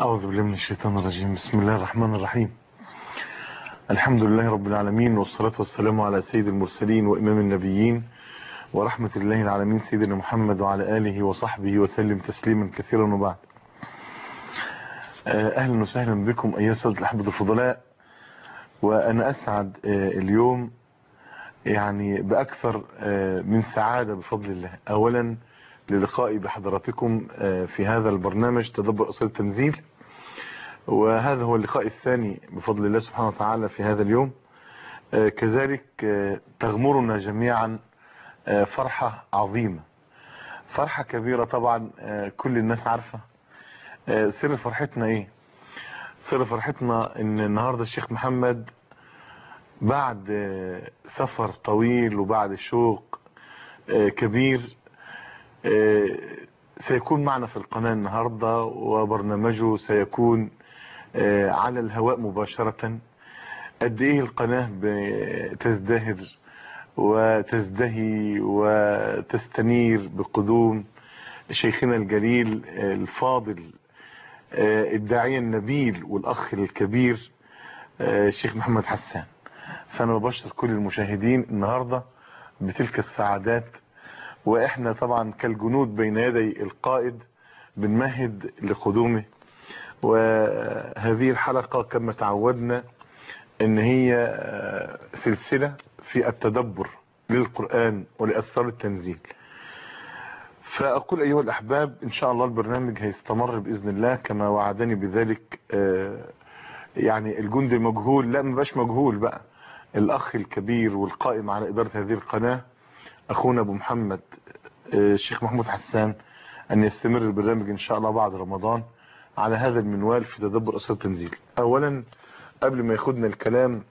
أعوذ بالله من الشيطان الرجيم بسم الله الرحمن الرحيم الحمد لله رب العالمين والصلاة والسلام على سيد المرسلين وإمام النبيين ورحمة الله العالمين سيدنا محمد وعلى آله وصحبه وسلم تسليما كثيرا وبعد أهلا وسهلا بكم أيها السادة الأحبة الفضلاء وأنا أسعد اليوم يعني بأكثر من سعادة بفضل الله أولا للقائي بحضراتكم في هذا البرنامج تدبر أصول التنزيل وهذا هو اللقاء الثاني بفضل الله سبحانه وتعالى في هذا اليوم كذلك تغمرنا جميعا فرحة عظيمة فرحة كبيرة طبعا كل الناس عارفة سر فرحتنا ايه سر فرحتنا ان النهاردة الشيخ محمد بعد سفر طويل وبعد شوق كبير سيكون معنا في القناة النهاردة وبرنامجه سيكون على الهواء مباشرة قد ايه القناة بتزدهر وتزدهي وتستنير بقدوم شيخنا الجليل الفاضل الداعية النبيل والأخ الكبير الشيخ محمد حسان فأنا ببشر كل المشاهدين النهاردة بتلك السعادات وإحنا طبعا كالجنود بين يدي القائد بنمهد لقدومه وهذه الحلقة كما تعودنا ان هي سلسلة في التدبر للقرآن ولأسرار التنزيل فأقول أيها الأحباب إن شاء الله البرنامج هيستمر بإذن الله كما وعدني بذلك يعني الجند المجهول لا مبقاش مجهول بقى الأخ الكبير والقائم على إدارة هذه القناة أخونا أبو محمد الشيخ محمود حسان أن يستمر البرنامج إن شاء الله بعد رمضان على هذا المنوال في تدبر أسرار التنزيل أولا قبل ما ياخدنا الكلام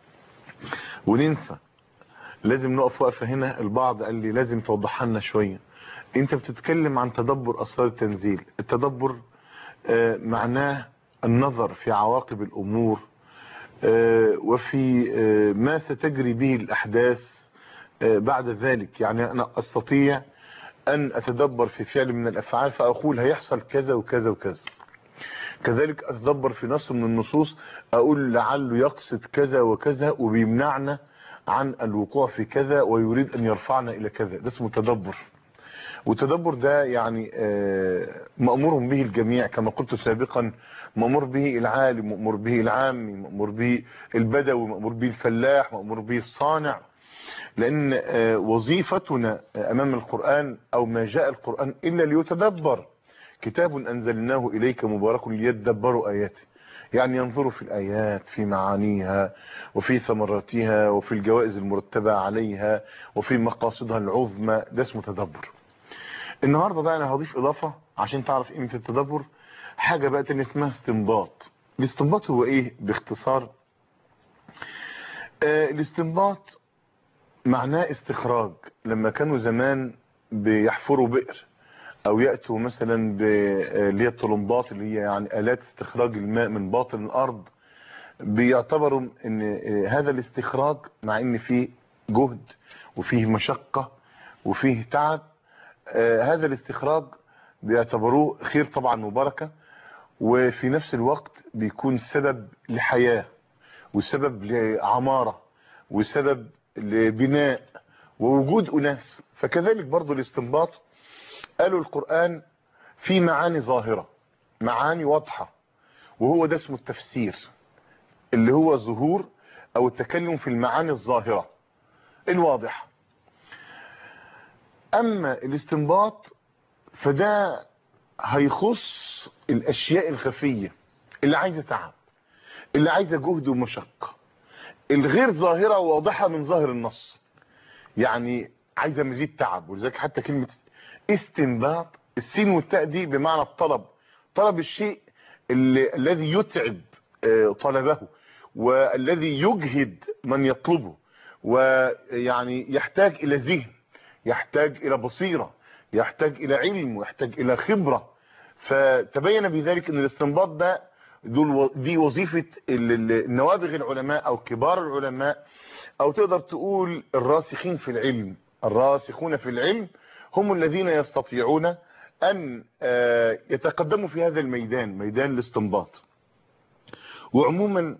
وننسى لازم نقف وقفة هنا البعض قال لي لازم توضحها لنا شوية انت بتتكلم عن تدبر اسرار التنزيل التدبر آه معناه النظر في عواقب الامور آه وفي آه ما ستجري به الاحداث بعد ذلك يعني انا استطيع ان اتدبر في فعل من الافعال فاقول هيحصل كذا وكذا وكذا كذلك اتدبر في نص من النصوص اقول لعله يقصد كذا وكذا وبيمنعنا عن الوقوع في كذا ويريد ان يرفعنا الى كذا ده اسمه تدبر والتدبر ده يعني مأمور به الجميع كما قلت سابقا مأمور به العالم مأمور به العامي مأمور به البدوي مأمور به الفلاح مأمور به الصانع لان وظيفتنا امام القرآن او ما جاء القرآن الا ليتدبر كتاب انزلناه اليك مبارك ليتدبروا اياته يعني ينظروا في الآيات في معانيها وفي ثمراتها وفي الجوائز المرتبة عليها وفي مقاصدها العظمى ده اسمه تدبر النهاردة بقى انا هضيف اضافة عشان تعرف قيمة التدبر حاجة بقى تاني اسمها استنباط الاستنباط هو ايه باختصار آه الاستنباط معناه استخراج لما كانوا زمان بيحفروا بئر او يأتوا مثلا اللي هي الطلمبات اللي هي يعني الات استخراج الماء من باطن الارض بيعتبروا ان هذا الاستخراج مع ان فيه جهد وفيه مشقة وفيه تعب آه هذا الاستخراج بيعتبروه خير طبعا وبركة وفي نفس الوقت بيكون سبب لحياة وسبب لعمارة وسبب لبناء ووجود أناس فكذلك برضو الاستنباط قالوا القرآن في معاني ظاهرة معاني واضحة وهو ده اسمه التفسير اللي هو ظهور او التكلم في المعاني الظاهرة الواضحة اما الاستنباط فده هيخص الاشياء الخفية اللي عايزة تعب اللي عايزة جهد ومشقة الغير ظاهرة واضحة من ظاهر النص يعني عايزة مزيد تعب ولذلك حتى كلمة استنباط السين والتاء دي بمعنى الطلب طلب الشيء اللي الذي يتعب طلبه والذي يجهد من يطلبه ويعني يحتاج الى ذهن يحتاج الى بصيرة يحتاج الى علم ويحتاج الى خبرة فتبين بذلك ان الاستنباط ده دي وظيفة النوابغ العلماء او كبار العلماء او تقدر تقول الراسخين في العلم الراسخون في العلم هم الذين يستطيعون أن يتقدموا في هذا الميدان ميدان الاستنباط وعموما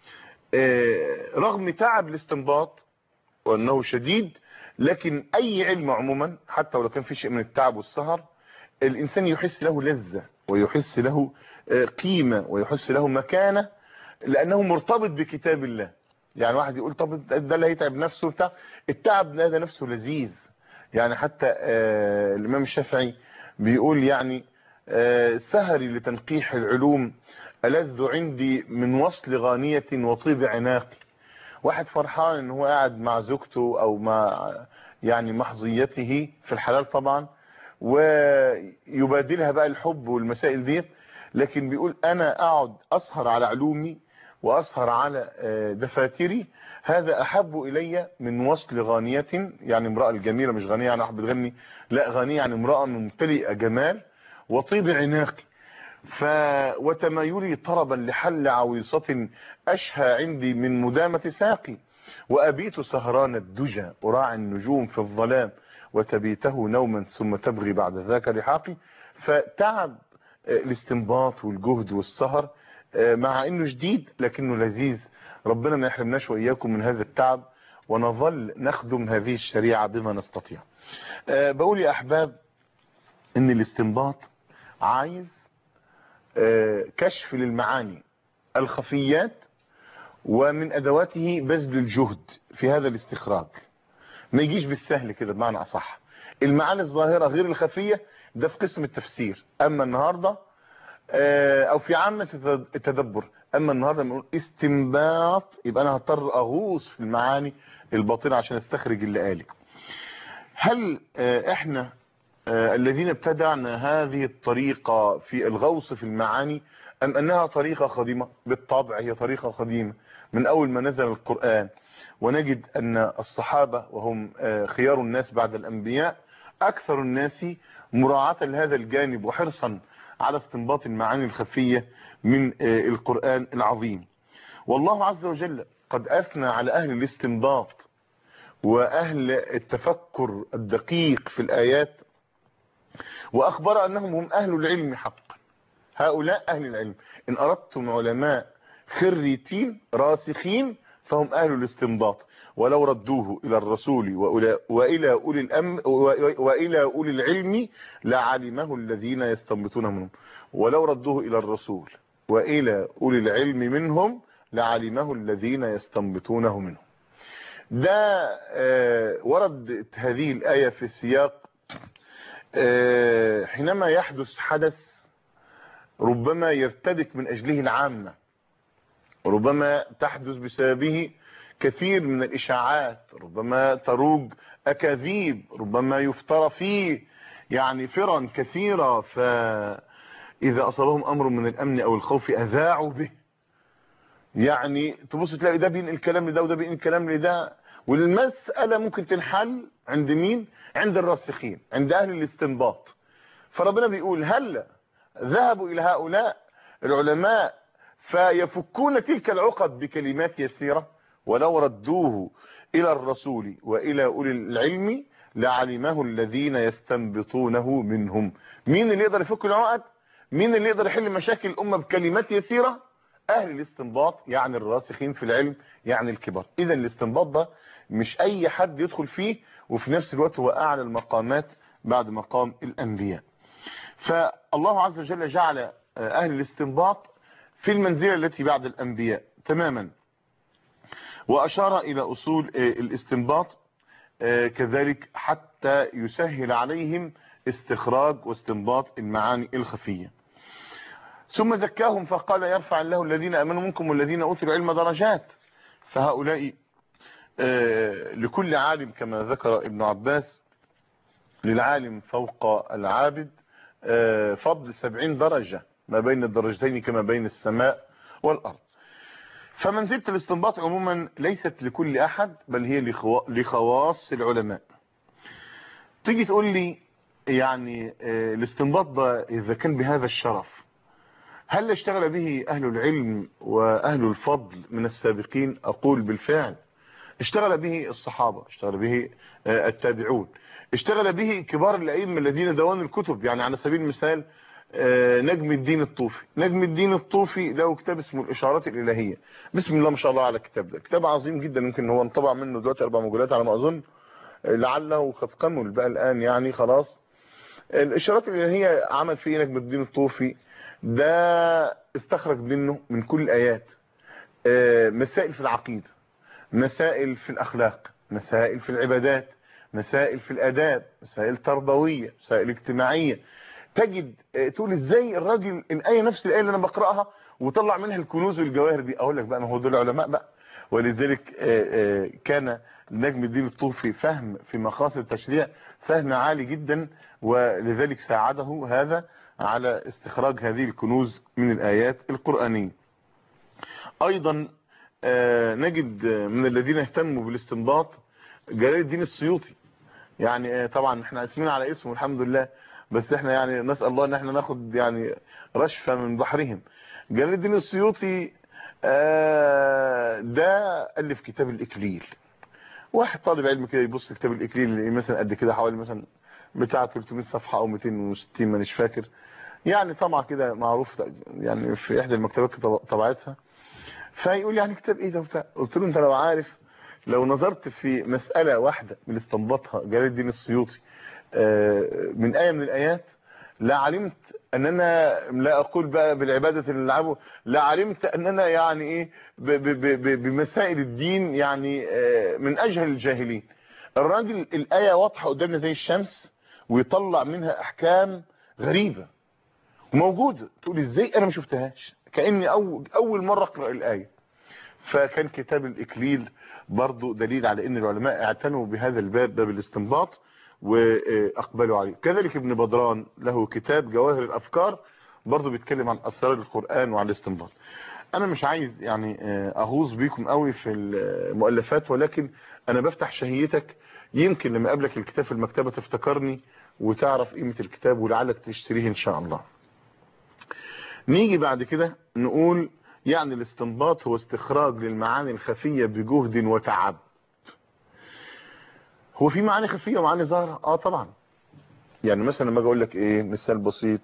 رغم تعب الاستنباط وأنه شديد لكن أي علم عموما حتى ولو كان في شيء من التعب والسهر الإنسان يحس له لذة ويحس له قيمة ويحس له مكانة لأنه مرتبط بكتاب الله يعني واحد يقول طب ده اللي هيتعب نفسه بتاع التعب ده نفسه لذيذ يعني حتى آه الإمام الشافعي بيقول يعني آه سهري لتنقيح العلوم ألذ عندي من وصل غانية وطيب عناقي واحد فرحان ان هو قاعد مع زوجته او مع يعني محظيته في الحلال طبعا ويبادلها بقى الحب والمسائل دي لكن بيقول انا اقعد اسهر على علومي واسهر على دفاتري هذا احب الي من وصل غانية يعني امرأة الجميلة مش غنية يعني واحد بتغني لا غنية يعني امرأة ممتلئة جمال وطيب عناقي ف وتمايلي طربا لحل عويصة أشهى عندي من مدامة ساقي وأبيت سهران الدجى أراعي النجوم في الظلام وتبيته نوما ثم تبغي بعد ذاك لحاقي فتعب الاستنباط والجهد والسهر مع انه شديد لكنه لذيذ ربنا ما يحرمناش واياكم من هذا التعب ونظل نخدم هذه الشريعة بما نستطيع بقول يا احباب ان الاستنباط عايز كشف للمعاني الخفيات ومن ادواته بذل الجهد في هذا الاستخراج ما يجيش بالسهل كده بمعنى اصح المعاني الظاهرة غير الخفية ده في قسم التفسير اما النهاردة او في عامة التدبر اما النهاردة بنقول استنباط يبقى انا هضطر اغوص في المعاني الباطنة عشان استخرج اللي قالي هل احنا الذين ابتدعنا هذه الطريقة في الغوص في المعاني ام انها طريقة قديمة بالطبع هي طريقة قديمة من اول ما نزل القرآن ونجد ان الصحابة وهم خيار الناس بعد الانبياء اكثر الناس مراعاة لهذا الجانب وحرصا على استنباط المعاني الخفية من القرآن العظيم والله عز وجل قد اثنى على اهل الاستنباط واهل التفكر الدقيق في الايات واخبر انهم هم اهل العلم حقا هؤلاء اهل العلم ان اردتم علماء خريتين راسخين فهم اهل الاستنباط ولو ردوه الى الرسول والى اولي الامر والى اولي العلم لعلمه الذين يستنبطون منهم ولو ردوه الى الرسول والى اولي العلم منهم لعلمه الذين يستنبطونه منهم ده ورد هذه الايه في سياق حينما يحدث حدث ربما يرتدك من اجله العامة ربما تحدث بسببه كثير من الاشاعات ربما تروج اكاذيب ربما يفترى فيه يعني فرن كثيرة فاذا اصابهم امر من الامن او الخوف اذاعوا به يعني تبص تلاقي ده بينقل الكلام لده وده بينقل الكلام لده والمسألة ممكن تنحل عند مين عند الراسخين عند اهل الاستنباط فربنا بيقول هل ذهبوا الى هؤلاء العلماء فيفكون تلك العقد بكلمات يسيرة ولو ردوه الى الرسول والى اولي العلم لعلمه الذين يستنبطونه منهم مين اللي يقدر يفك العقد مين اللي يقدر يحل مشاكل الامة بكلمات يسيرة اهل الاستنباط يعني الراسخين في العلم يعني الكبار اذا الاستنباط ده مش اي حد يدخل فيه وفي نفس الوقت هو اعلى المقامات بعد مقام الانبياء فالله عز وجل جعل اهل الاستنباط في المنزلة التي بعد الانبياء تماما واشار الى اصول الاستنباط كذلك حتى يسهل عليهم استخراج واستنباط المعاني الخفيه ثم زكاهم فقال يرفع الله الذين امنوا منكم والذين اوتوا العلم درجات فهؤلاء لكل عالم كما ذكر ابن عباس للعالم فوق العابد فضل سبعين درجة ما بين الدرجتين كما بين السماء والأرض فمنزلة الاستنباط عموما ليست لكل أحد بل هي لخواص العلماء تيجي تقول لي يعني الاستنباط ده إذا كان بهذا الشرف هل اشتغل به أهل العلم وأهل الفضل من السابقين أقول بالفعل اشتغل به الصحابة اشتغل به التابعون اشتغل به كبار الأئمة الذين دوان الكتب يعني على سبيل المثال نجم الدين الطوفي نجم الدين الطوفي له كتاب اسمه الإشارات الإلهية بسم الله ما شاء الله على الكتاب ده كتاب عظيم جدا ممكن هو انطبع منه دلوقتي أربع مجلات على ما أظن لعله قد كمل بقى الآن يعني خلاص الإشارات الإلهية عمل فيه نجم الدين الطوفي ده استخرج منه من كل الآيات مسائل في العقيدة مسائل في الأخلاق مسائل في العبادات مسائل في الاداب مسائل تربويه مسائل اجتماعيه تجد تقول ازاي الراجل الايه نفس الايه اللي انا بقراها وطلع منها الكنوز والجواهر دي اقول لك بقى ما هو دول علماء بقى ولذلك كان نجم الدين الطوفي فهم في مقاصد التشريع فهم عالي جدا ولذلك ساعده هذا على استخراج هذه الكنوز من الايات القرانيه ايضا نجد من الذين اهتموا بالاستنباط جلال الدين السيوطي يعني طبعا احنا اسمين على اسمه الحمد لله بس احنا يعني نسأل الله ان احنا ناخد يعني رشفة من بحرهم جلال الدين السيوطي ده ألف كتاب الإكليل واحد طالب علم كده يبص كتاب الإكليل اللي مثلا قد كده حوالي مثلا بتاع 300 صفحة أو 260 مانيش فاكر يعني طبعا كده معروف يعني في إحدى المكتبات طبعتها فيقول يعني كتاب إيه ده وبتاع قلت له أنت لو عارف لو نظرت في مسألة واحدة من استنباطها جلال الدين السيوطي من آية من الآيات لا علمت أننا لا أقول بقى بالعبادة اللي نلعبه لا علمت أننا يعني إيه بمسائل الدين يعني من أجهل الجاهلين الراجل الآية واضحة قدامنا زي الشمس ويطلع منها أحكام غريبة وموجودة تقول إزاي أنا ما شفتهاش كأني أول, أول مرة أقرأ الآية فكان كتاب الإكليل برضو دليل على ان العلماء اعتنوا بهذا الباب باب الاستنباط واقبلوا عليه كذلك ابن بدران له كتاب جواهر الافكار برضو بيتكلم عن اسرار القرآن وعن الاستنباط انا مش عايز يعني اغوص بيكم قوي في المؤلفات ولكن انا بفتح شهيتك يمكن لما اقابلك الكتاب في المكتبة تفتكرني وتعرف قيمة الكتاب ولعلك تشتريه ان شاء الله نيجي بعد كده نقول يعني الاستنباط هو استخراج للمعاني الخفية بجهد وتعب هو في معاني خفية ومعاني ظاهرة اه طبعا يعني مثلا لما اجي اقول لك ايه مثال بسيط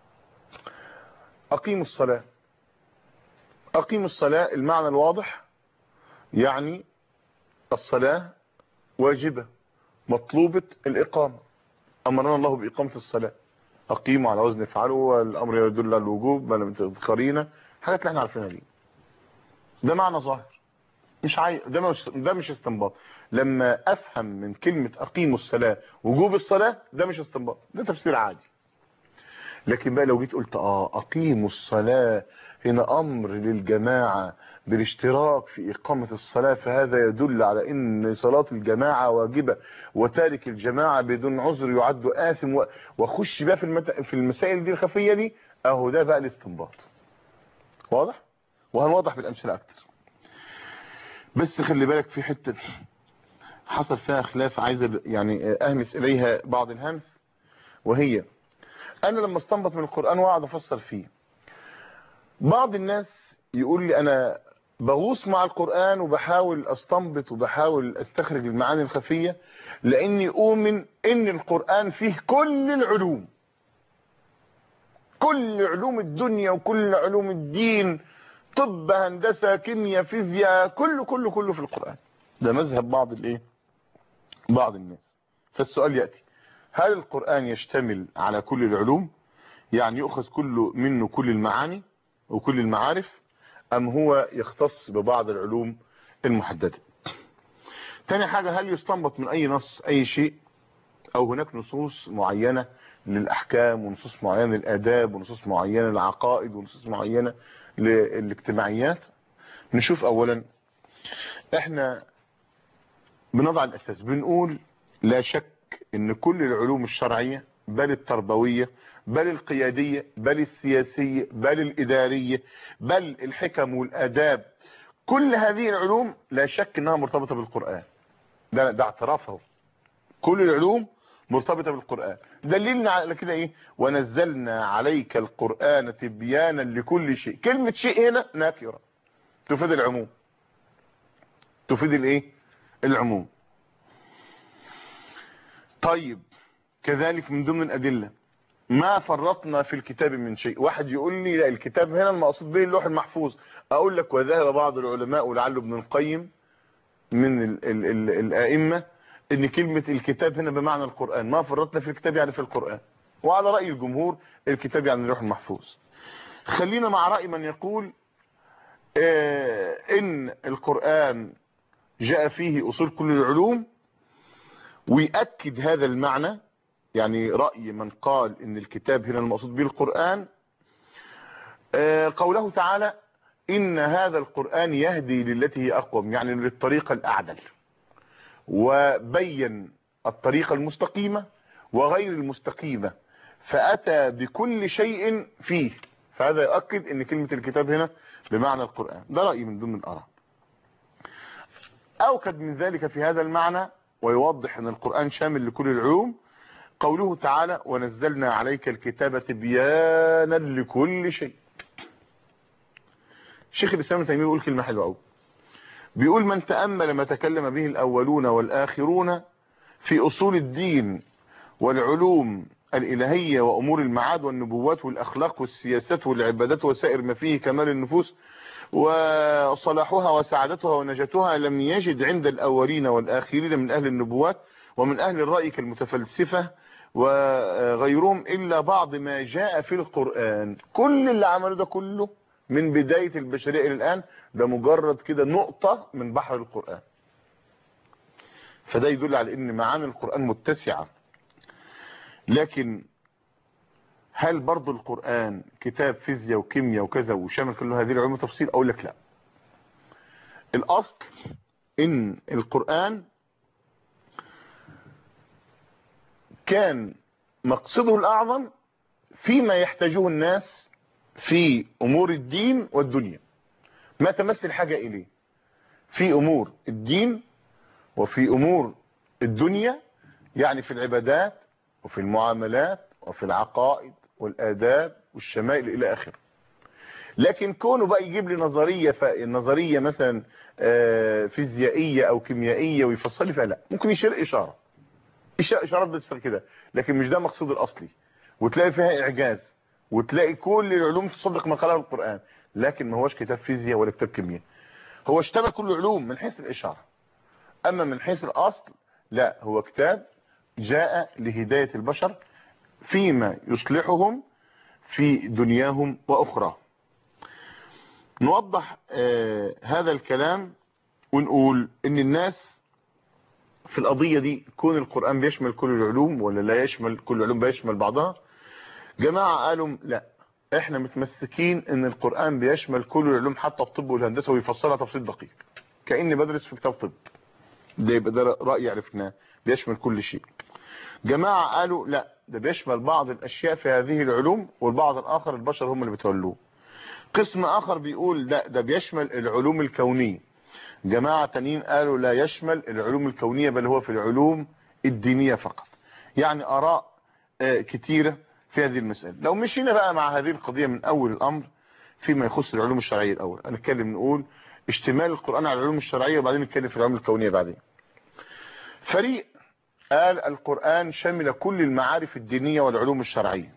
اقيموا الصلاة اقيموا الصلاة المعنى الواضح يعني الصلاة واجبة مطلوبة الاقامة امرنا الله باقامة الصلاة اقيموا على وزن افعلوا والامر يدل على الوجوب ما لم قرينه حاجات اللي احنا عارفينها دي ده معنى ظاهر مش عاي... ده مش ده مش استنباط لما افهم من كلمة اقيموا الصلاة وجوب الصلاة ده مش استنباط ده تفسير عادي لكن بقى لو جيت قلت اه اقيموا الصلاة هنا امر للجماعة بالاشتراك في اقامة الصلاة فهذا يدل على ان صلاة الجماعة واجبة وتارك الجماعة بدون عذر يعد آثم واخش بقى في, المت... في المسائل دي الخفية دي اهو ده بقى الاستنباط واضح وهنوضح بالامثله اكتر بس خلي بالك في حته حصل فيها خلاف عايز يعني اهمس اليها بعض الهمس وهي انا لما استنبط من القران واقعد افسر فيه بعض الناس يقول لي انا بغوص مع القرآن وبحاول استنبط وبحاول استخرج المعاني الخفية لاني اؤمن ان القرآن فيه كل العلوم كل علوم الدنيا وكل علوم الدين طب هندسة كيمياء فيزياء كله كله كله في القرآن ده مذهب بعض الايه بعض الناس فالسؤال يأتي هل القرآن يشتمل على كل العلوم يعني يؤخذ كله منه كل المعاني وكل المعارف ام هو يختص ببعض العلوم المحددة تاني حاجة هل يستنبط من اي نص اي شيء او هناك نصوص معينة للاحكام ونصوص معينة للاداب ونصوص معينة للعقائد ونصوص معينة للاجتماعيات نشوف اولا احنا بنضع الاساس بنقول لا شك ان كل العلوم الشرعية بل التربوية بل القيادية بل السياسية بل الادارية بل الحكم والاداب كل هذه العلوم لا شك انها مرتبطة بالقرآن ده, ده اعترافه كل العلوم مرتبطة بالقرآن دليلنا على كده ايه ونزلنا عليك القرآن تبيانا لكل شيء كلمة شيء هنا ناكرة تفيد العموم تفيد الايه العموم طيب كذلك من ضمن الأدلة ما فرطنا في الكتاب من شيء واحد يقول لي لا الكتاب هنا المقصود به اللوح المحفوظ اقول لك وذهب بعض العلماء ولعل ابن القيم من ال ال ال الائمه ان كلمه الكتاب هنا بمعنى القران ما فرطنا في الكتاب يعني في القران وعلى راي الجمهور الكتاب يعني اللوح المحفوظ خلينا مع راي من يقول آه ان القران جاء فيه اصول كل العلوم ويأكد هذا المعنى يعني رأي من قال ان الكتاب هنا المقصود به القرآن آه قوله تعالى ان هذا القرآن يهدي للتي هي اقوم يعني للطريقة الاعدل وبين الطريقة المستقيمة وغير المستقيمة فاتى بكل شيء فيه فهذا يؤكد ان كلمة الكتاب هنا بمعنى القرآن ده رأي من ضمن الاراء اوكد من ذلك في هذا المعنى ويوضح ان القرآن شامل لكل العلوم قوله تعالى ونزلنا عليك الكتاب تبيانا لكل شيء شيخ الاسلام تيميه بيقول كلمه حلوه قوي بيقول من تامل ما تكلم به الاولون والاخرون في اصول الدين والعلوم الالهيه وامور المعاد والنبوات والاخلاق والسياسات والعبادات وسائر ما فيه كمال النفوس وصلاحها وسعادتها ونجاتها لم يجد عند الاولين والاخرين من اهل النبوات ومن اهل الراي كالمتفلسفه وغيرهم الا بعض ما جاء في القرآن كل اللي عمله ده كله من بداية البشرية الى الان ده مجرد كده نقطة من بحر القرآن فده يدل على ان معاني القرآن متسعة لكن هل برضو القرآن كتاب فيزياء وكيمياء وكذا وشامل كل هذه العلوم تفصيل اقول لك لا الاصل ان القرآن كان مقصده الأعظم فيما يحتاجه الناس في أمور الدين والدنيا ما تمس الحاجة إليه في أمور الدين وفي أمور الدنيا يعني في العبادات وفي المعاملات وفي العقائد والآداب والشمائل إلى آخره لكن كونه بقى يجيب لي نظرية نظرية مثلا فيزيائية أو كيميائية ويفصل لي فيها لا ممكن يشير إشارة اشارات بتصير كده لكن مش ده مقصود الاصلي وتلاقي فيها اعجاز وتلاقي كل العلوم تصدق ما قاله القران لكن ما هوش كتاب فيزياء ولا كتاب كيمياء هو اشتمل كل العلوم من حيث الاشاره اما من حيث الاصل لا هو كتاب جاء لهدايه البشر فيما يصلحهم في دنياهم واخراهم نوضح آه هذا الكلام ونقول ان الناس في القضية دي كون القرآن بيشمل كل العلوم ولا لا يشمل كل العلوم بيشمل بعضها جماعة قالوا لا احنا متمسكين ان القرآن بيشمل كل العلوم حتى الطب والهندسة ويفصلها تفصيل دقيق كأني بدرس في كتاب طب ده يبقى ده رأي عرفناه بيشمل كل شيء جماعة قالوا لا ده بيشمل بعض الاشياء في هذه العلوم والبعض الاخر البشر هم اللي بيتولوه قسم اخر بيقول لا ده بيشمل العلوم الكونية جماعة تانيين قالوا لا يشمل العلوم الكونية بل هو في العلوم الدينية فقط يعني اراء كتيرة في هذه المسألة لو مشينا بقى مع هذه القضية من اول الامر فيما يخص العلوم الشرعية الاول هنتكلم نقول اشتمال القرآن على العلوم الشرعية وبعدين نتكلم في العلوم الكونية بعدين فريق قال القرآن شمل كل المعارف الدينية والعلوم الشرعية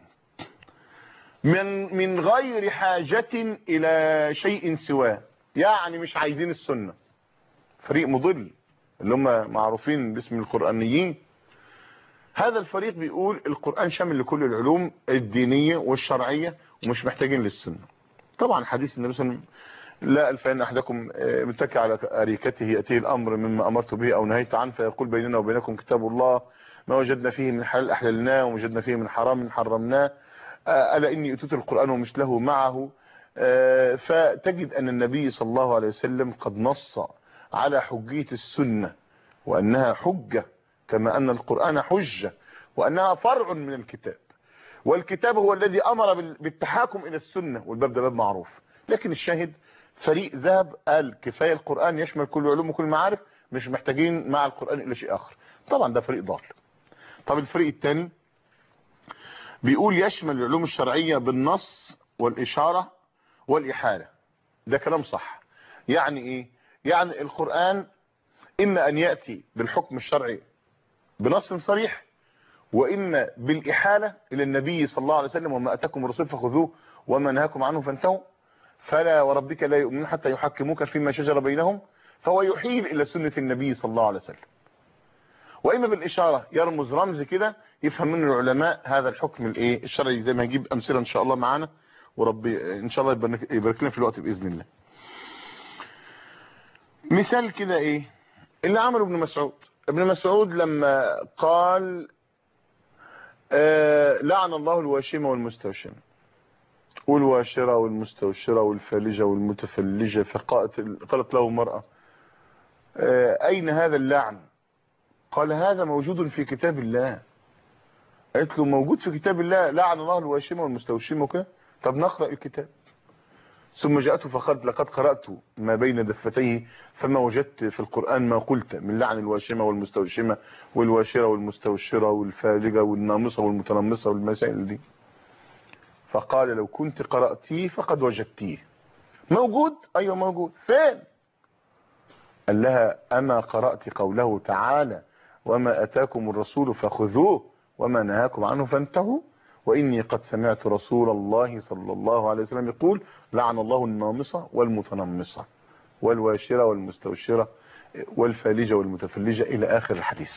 من من غير حاجة الى شيء سواه يعني مش عايزين السنة فريق مضل اللي هم معروفين باسم القرآنيين هذا الفريق بيقول القرآن شامل لكل العلوم الدينية والشرعية ومش محتاجين للسنة طبعا حديث النبي صلى الله عليه وسلم لا الفين احدكم متكئ على اريكته ياتيه الامر مما امرت به او نهيت عنه فيقول بيننا وبينكم كتاب الله ما وجدنا فيه من حلال احللناه ووجدنا فيه من حرام حرمناه الا اني اتيت القران ومثله معه فتجد ان النبي صلى الله عليه وسلم قد نص على حجيه السنه وانها حجه كما ان القران حجه وانها فرع من الكتاب والكتاب هو الذي امر بالتحاكم الى السنه والباب ده باب معروف لكن الشاهد فريق ذهب قال كفايه القران يشمل كل علوم وكل معارف مش محتاجين مع القران الى شيء اخر طبعا ده فريق ضال طب الفريق الثاني بيقول يشمل العلوم الشرعيه بالنص والاشاره والاحاله ده كلام صح يعني ايه يعني القران إما أن يأتي بالحكم الشرعي بنص صريح وإما بالإحالة إلى النبي صلى الله عليه وسلم وما أتاكم الرسول فخذوه وما نهاكم عنه فانتهوا فلا وربك لا يؤمنون حتى يحكموك فيما شجر بينهم فهو يحيل إلى سنة النبي صلى الله عليه وسلم وإما بالإشارة يرمز رمز كده يفهم منه العلماء هذا الحكم الايه الشرعي زي ما هجيب أمثلة إن شاء الله معانا وربي إن شاء الله يبارك لنا في الوقت بإذن الله مثال كده إيه اللي عمله ابن مسعود ابن مسعود لما قال آه لعن الله الواشمة والمستوشمة والواشرة والمستوشرة والفالجة والمتفلجة فقالت قالت له مرأة آه أين هذا اللعن قال هذا موجود في كتاب الله قالت له موجود في كتاب الله لعن الله الواشمة والمستوشمة وكده طب نقرأ الكتاب ثم جاءته فقالت لقد قرأت ما بين دفتيه فما وجدت في القرآن ما قلت من لعن الواشمة والمستوشمة والواشرة والمستوشرة والفالجة والنامصة والمتنمصة والمسائل دي فقال لو كنت قرأتيه فقد وجدتيه موجود ايوه موجود فين قال لها اما قرأت قوله تعالى وما اتاكم الرسول فخذوه وما نهاكم عنه فانتهوا واني قد سمعت رسول الله صلى الله عليه وسلم يقول لعن الله النامصة والمتنمصة والواشرة والمستوشرة والفالجة والمتفلجة الى اخر الحديث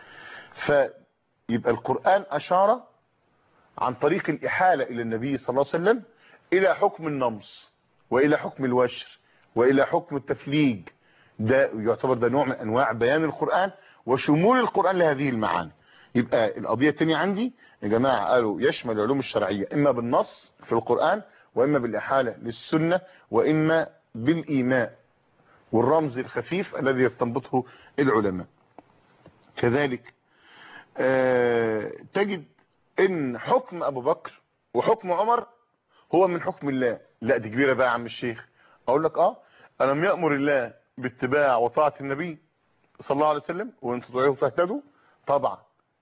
فيبقى القرآن اشار عن طريق الإحالة إلى النبي صلى الله عليه وسلم إلى حكم النمص وإلى حكم الوشر وإلى حكم التفليج ده يعتبر ده نوع من أنواع بيان القرآن وشمول القرآن لهذه المعاني يبقى القضية الثانيه عندي يا جماعة قالوا يشمل العلوم الشرعية إما بالنص في القرآن وإما بالإحالة للسنة وإما بالإيماء والرمز الخفيف الذي يستنبطه العلماء كذلك آه تجد ان حكم ابو بكر وحكم عمر هو من حكم الله لا دي كبيرة بقى يا عم الشيخ اقول لك اه الم يأمر الله باتباع وطاعة النبي صلى الله عليه وسلم وان تطيعوه تهتدوا طبعا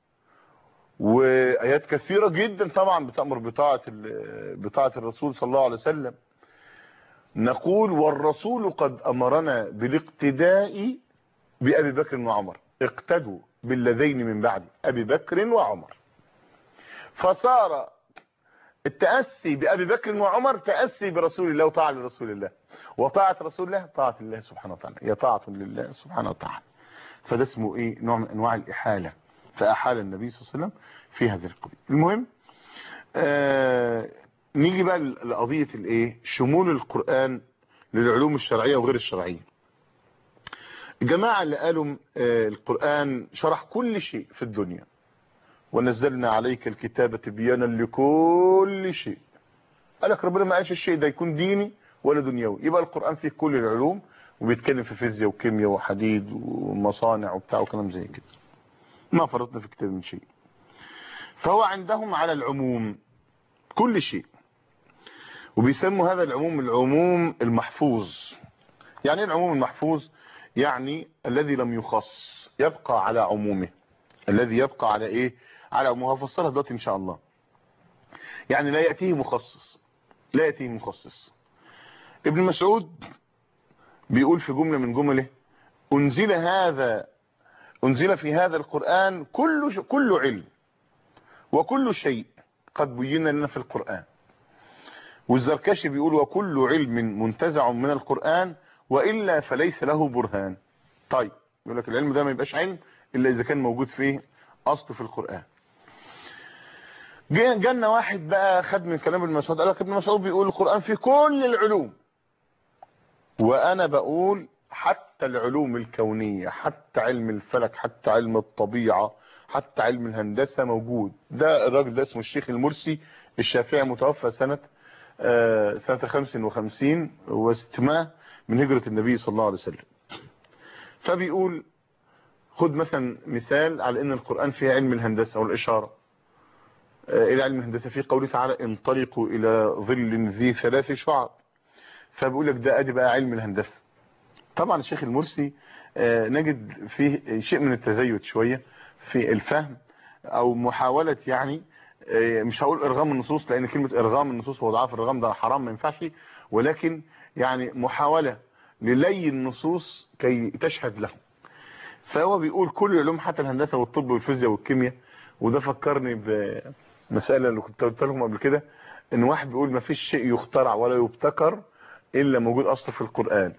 وايات كثيرة جدا طبعا بتأمر بطاعة بطاعة الرسول صلى الله عليه وسلم نقول والرسول قد امرنا بالاقتداء بابي بكر وعمر اقتدوا بالذين من بعد ابي بكر وعمر فصار التأسي بأبي بكر وعمر تأسي برسول الله وطاعة لرسول الله وطاعة رسول الله طاعة الله سبحانه وتعالى هي طاعة لله سبحانه وتعالى فده اسمه ايه نوع من انواع الإحالة فأحال النبي صلى الله عليه وسلم في هذه القضية المهم آه نيجي بقى لقضية الايه شمول القرآن للعلوم الشرعية وغير الشرعية الجماعة اللي قالوا آه القرآن شرح كل شيء في الدنيا ونزلنا عليك الكتاب تبيانا لكل شيء قالك ربنا ما قالش الشيء ده يكون ديني ولا دنيوي يبقى القرآن فيه كل العلوم وبيتكلم في فيزياء وكيمياء وحديد ومصانع وبتاع وكلام زي كده ما فرطنا في كتاب من شيء فهو عندهم على العموم كل شيء وبيسموا هذا العموم العموم المحفوظ يعني العموم المحفوظ يعني الذي لم يخص يبقى على عمومه الذي يبقى على ايه على عمومه هفصلها دلوقتي ان شاء الله يعني لا يأتيه مخصص لا يأتيه مخصص ابن مسعود بيقول في جملة من جمله انزل هذا انزل في هذا القرآن كل كل علم وكل شيء قد بين لنا في القرآن والزركشي بيقول وكل علم منتزع من القرآن وإلا فليس له برهان طيب يقول لك العلم ده ما يبقاش علم إلا إذا كان موجود فيه أصله في القرآن جانا واحد بقى خد من كلام ابن مسعود قال لك ابن مسعود بيقول القرآن فيه كل العلوم وأنا بقول حتى العلوم الكونية حتى علم الفلك حتى علم الطبيعة حتى علم الهندسة موجود ده الراجل ده اسمه الشيخ المرسي الشافعي متوفى سنة آه سنة 55 و600 من هجرة النبي صلى الله عليه وسلم فبيقول خد مثلا مثال على ان القرآن فيه علم الهندسة والاشارة آه الى علم الهندسة في قوله تعالى انطلقوا الى ظل ذي ثلاث شعب فبيقول لك ده ادي بقى علم الهندسة طبعا الشيخ المرسي آه نجد فيه شيء من التزيد شوية في الفهم او محاولة يعني مش هقول ارغام النصوص لان كلمة ارغام النصوص وضعاف الارغام ده حرام ما ينفعش ولكن يعني محاولة للي النصوص كي تشهد له فهو بيقول كل العلوم حتى الهندسه والطب والفيزياء والكيمياء وده فكرني بمساله اللي كنت قلت لهم قبل كده ان واحد بيقول ما فيش شيء يخترع ولا يبتكر الا موجود اصلا في القران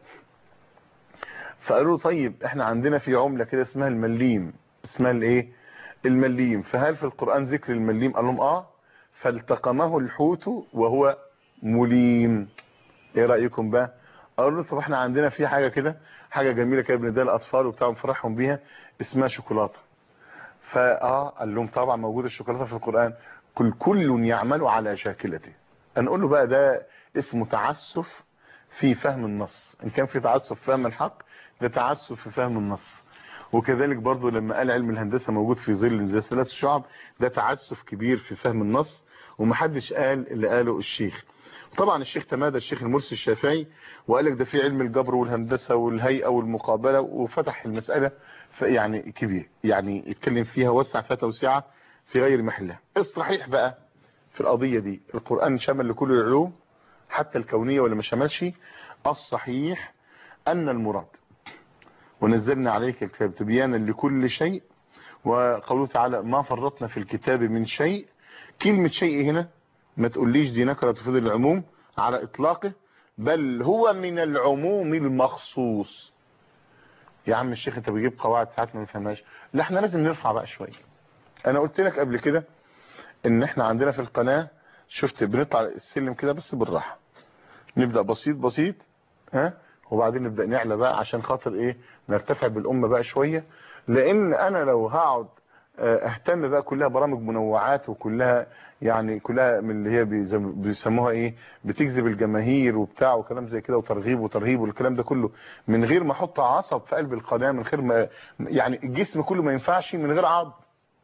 فقالوا طيب احنا عندنا في عمله كده اسمها المليم اسمها الايه المليم فهل في القران ذكر المليم قال لهم اه فالتقمه الحوت وهو مليم ايه رايكم بقى قالوا له طب احنا عندنا في حاجه كده حاجه جميله كده بنديها للاطفال وبتاع نفرحهم بيها اسمها شوكولاته فاه قال لهم طبعا موجوده الشوكولاته في القران كل كل يعمل على شاكلته هنقول له بقى ده اسمه تعسف في فهم النص ان كان في تعسف في فهم الحق ده تعسف في فهم النص وكذلك برضو لما قال علم الهندسه موجود في ظل زي ثلاث شعب ده تعسف كبير في فهم النص ومحدش قال اللي قاله الشيخ طبعا الشيخ تمادى الشيخ المرسي الشافعي وقال لك ده في علم الجبر والهندسه والهيئه والمقابله وفتح المساله يعني كبير يعني يتكلم فيها وسع فيها توسعه في غير محلها الصحيح بقى في القضيه دي القران شمل لكل العلوم حتى الكونيه ولا ما شملش الصحيح ان المراد ونزلنا عليك الكتاب تبيانا لكل شيء وقوله تعالى ما فرطنا في الكتاب من شيء كلمة شيء هنا ما تقوليش دي نكرة تفيد العموم على اطلاقه بل هو من العموم المخصوص يا عم الشيخ انت بتجيب قواعد ساعات ما نفهمهاش لا احنا لازم نرفع بقى شويه انا قلت لك قبل كده ان احنا عندنا في القناه شفت بنطلع السلم كده بس بالراحه نبدا بسيط بسيط ها وبعدين نبدا نعلى بقى عشان خاطر ايه نرتفع بالامه بقى شويه لان انا لو هقعد اهتم بقى كلها برامج منوعات وكلها يعني كلها من اللي هي بيسموها ايه بتجذب الجماهير وبتاع وكلام زي كده وترغيب وترهيب والكلام ده كله من غير ما احط عصب في قلب القناه من غير ما يعني الجسم كله ما ينفعش من غير عظم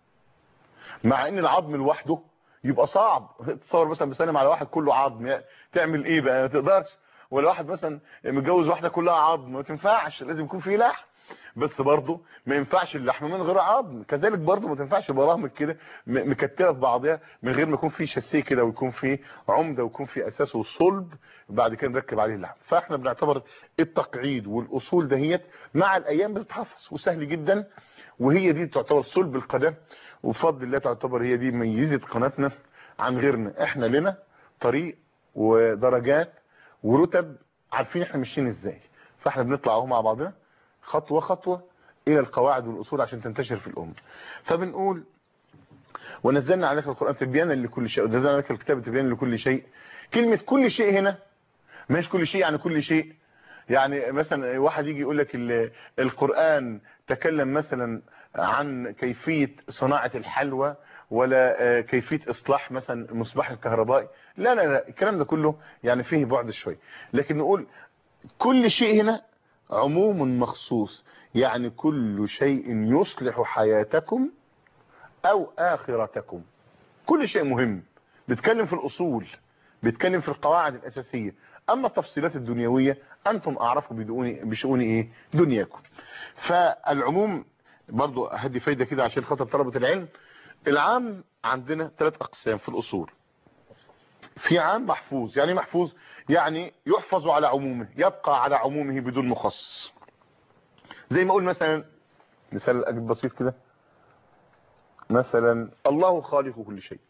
مع ان العظم لوحده يبقى صعب تصور مثلا بسلم على واحد كله عظم تعمل ايه بقى ما تقدرش ولا واحد مثلا متجوز واحده كلها عظم ما تنفعش لازم يكون فيه لحم بس برضه ما ينفعش اللحم من غير عظم كذلك برضه ما تنفعش برامج كده مكتله في بعضها من غير ما يكون في شاسيه كده ويكون في عمده ويكون في اساسه صلب بعد كده نركب عليه اللحم فاحنا بنعتبر التقعيد والاصول دهيت مع الايام بتتحفظ وسهل جدا وهي دي تعتبر صلب القناه وبفضل الله تعتبر هي دي ميزه قناتنا عن غيرنا احنا لنا طريق ودرجات ورتب عارفين احنا ماشيين ازاي فاحنا بنطلع اهو مع بعضنا خطوة خطوة الى القواعد والاصول عشان تنتشر في الامة فبنقول ونزلنا عليك القرآن تبيانا لكل شيء ونزلنا عليك الكتاب تبيانا لكل شيء كلمة كل شيء هنا مش كل شيء يعني كل شيء يعني مثلا واحد يجي يقول لك القرآن تكلم مثلا عن كيفية صناعة الحلوى ولا كيفية اصلاح مثلا المصباح الكهربائي لا لا لا الكلام ده كله يعني فيه بعد شوي لكن نقول كل شيء هنا عموم مخصوص يعني كل شيء يصلح حياتكم او اخرتكم كل شيء مهم بيتكلم في الاصول بيتكلم في القواعد الاساسية اما التفصيلات الدنيوية انتم اعرفوا بدون بشؤون ايه دنياكم فالعموم برضو هدي فايدة كده عشان خاطر طلبة العلم العام عندنا ثلاث اقسام في الاصول في عام محفوظ يعني محفوظ يعني يحفظ على عمومه يبقى على عمومه بدون مخصص زي ما اقول مثلا مثال اجيب بسيط كده مثلا الله خالق كل شيء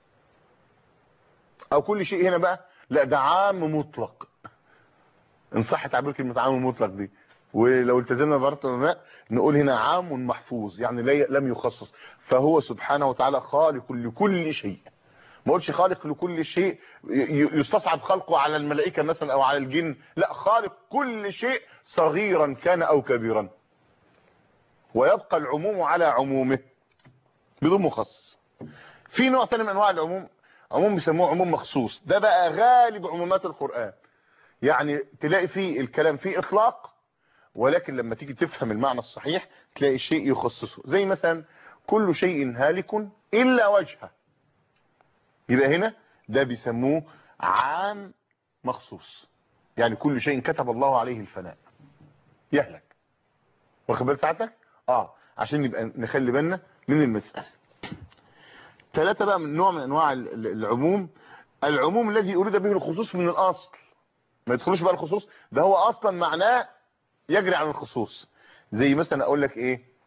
او كل شيء هنا بقى لا ده عام مطلق ان صح تعبير كلمه عام مطلق دي ولو التزمنا بعباره العلماء نقول هنا عام محفوظ يعني لم يخصص فهو سبحانه وتعالى خالق لكل شيء ما اقولش خالق لكل شيء يستصعب خلقه على الملائكه مثلا او على الجن لا خالق كل شيء صغيرا كان او كبيرا ويبقى العموم على عمومه بدون مخصص في نوع ثاني من انواع العموم عموم بيسموه عموم مخصوص ده بقى غالب عمومات القرآن يعني تلاقي فيه الكلام فيه اطلاق ولكن لما تيجي تفهم المعنى الصحيح تلاقي شيء يخصصه زي مثلا كل شيء هالك الا وجهه يبقى هنا ده بيسموه عام مخصوص يعني كل شيء كتب الله عليه الفناء يهلك واخد بال ساعتك اه عشان نبقى نخلي بالنا من المسألة ثلاثة بقى من نوع من انواع العموم العموم الذي اريد به الخصوص من الاصل ما يدخلوش بقى الخصوص ده هو اصلا معناه يجري عن الخصوص زي مثلا اقول لك ايه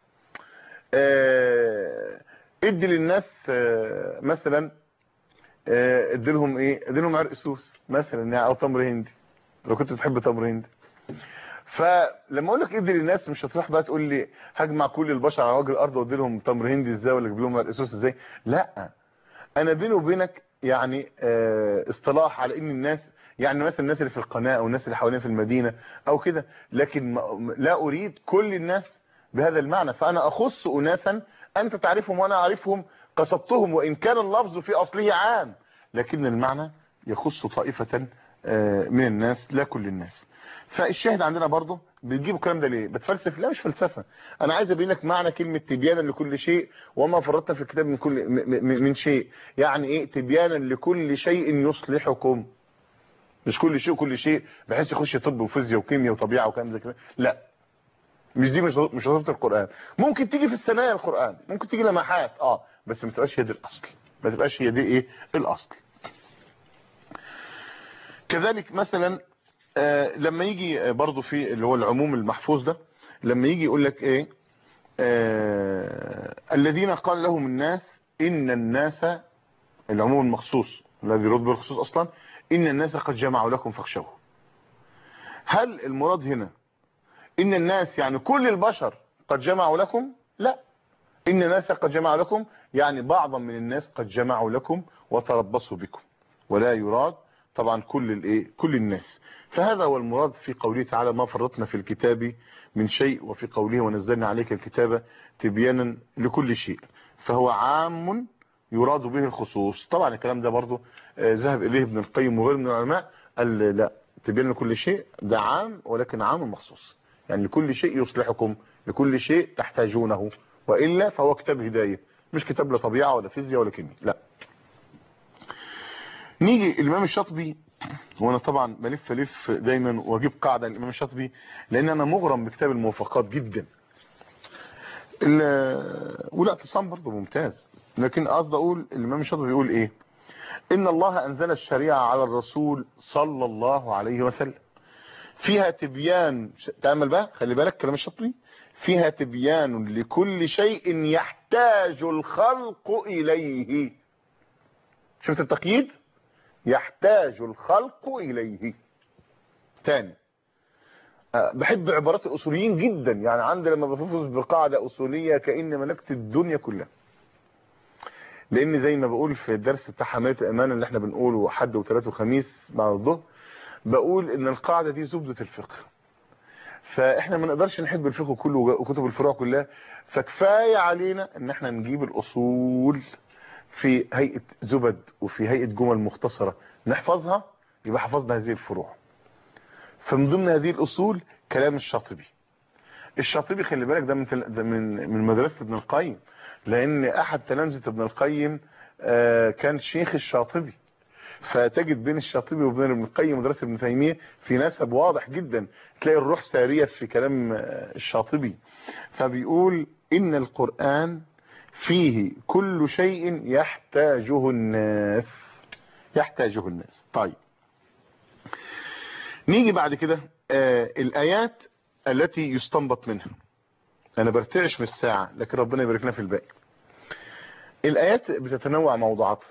آه، ادي للناس آه، مثلا آه، ادي لهم ايه ادي لهم عرق سوس مثلا يعني او تمر هندي لو كنت بتحب تمر هندي فلما اقول لك ادي للناس مش هتروح بقى تقول لي هجمع كل البشر على وجه الارض وادي لهم تمر هندي ازاي ولا اجيب لهم عرق سوس ازاي لا انا بيني وبينك يعني آه، اصطلاح على ان الناس يعني مثلا الناس اللي في القناة او الناس اللي حوالين في المدينة او كده لكن ما- لا اريد كل الناس بهذا المعنى فانا اخص اناسا انت تعرفهم وانا اعرفهم قصدتهم وان كان اللفظ في اصله عام لكن المعنى يخص طائفة آه، من الناس لا كل الناس فالشاهد عندنا برضه بتجيبوا الكلام ده ليه بتفلسف لا مش فلسفه انا عايز ابين لك معنى كلمه تبيانا لكل شيء وما فرطنا في الكتاب من كل م- م- من شيء يعني ايه تبيانا لكل شيء يصلحكم مش كل شيء وكل شيء بحيث يخش طب وفيزياء وكيمياء وطبيعه وكلام زي كده لا مش دي مش مش وظيفه القران ممكن تيجي في الثنايا القران ممكن تيجي لمحات اه بس ما تبقاش هي دي الاصل ما تبقاش هي دي ايه الاصل كذلك مثلا آه لما يجي آه، برضو في اللي هو العموم المحفوظ ده لما يجي يقول لك ايه آه الذين قال لهم الناس ان الناس العموم المخصوص الذي يرد بالخصوص اصلا ان الناس قد جمعوا لكم فاخشوه هل المراد هنا ان الناس يعني كل البشر قد جمعوا لكم لا ان الناس قد جمعوا لكم يعني بعضا من الناس قد جمعوا لكم وتربصوا بكم ولا يراد طبعا كل الايه كل الناس فهذا هو المراد في قوله تعالى ما فرطنا في الكتاب من شيء وفي قوله ونزلنا عليك الكتاب تبيانا لكل شيء فهو عام يراد به الخصوص طبعا الكلام ده برضو آه، ذهب اليه ابن القيم وغيره من العلماء قال لا تبين لكل شيء ده عام ولكن عام مخصوص يعني لكل شيء يصلحكم لكل شيء تحتاجونه وإلا فهو كتاب هداية مش كتاب لا طبيعة ولا فيزياء ولا كيمياء لا نيجي الإمام الشاطبي وانا طبعا بلف لف دايما واجيب قاعدة الإمام الشاطبي لأن أنا مغرم بكتاب الموافقات جدا ال- ولا اعتصام برضه ممتاز لكن قصد أقول الإمام الشاطبي بيقول إيه إن الله أنزل الشريعة على الرسول صلى الله عليه وسلم فيها تبيان تعمل بقى خلي بالك كلام الشاطبي فيها تبيان لكل شيء يحتاج الخلق إليه شفت التقييد يحتاج الخلق إليه تاني أه، بحب عبارات الأصوليين جدا يعني عندي لما بفوز بقاعدة أصولية كأن ملكت الدنيا كلها لأن زي ما بقول في الدرس بتاع حماية الأمانة اللي احنا بنقوله حد وثلاث وخميس بعد الظهر بقول ان القاعدة دي زبدة الفقه فاحنا ما نقدرش نحب الفقه كله وكتب الفروع كلها فكفاية علينا ان احنا نجيب الاصول في هيئة زبد وفي هيئة جمل مختصرة نحفظها يبقى حفظنا هذه الفروع فمن ضمن هذه الاصول كلام الشاطبي الشاطبي خلي بالك ده من تل... ده من من مدرسة ابن القيم لان احد تلامذة ابن القيم آه، كان شيخ الشاطبي فتجد بين الشاطبي وبين ابن القيم مدرسة ابن تيمية في نسب واضح جدا تلاقي الروح سارية في كلام آه، الشاطبي فبيقول ان القرآن فيه كل شيء يحتاجه الناس يحتاجه الناس طيب نيجي بعد كده آه الآيات التي يستنبط منها انا برتعش من الساعة لكن ربنا يبارك لنا في الباقي الآيات بتتنوع موضوعاتها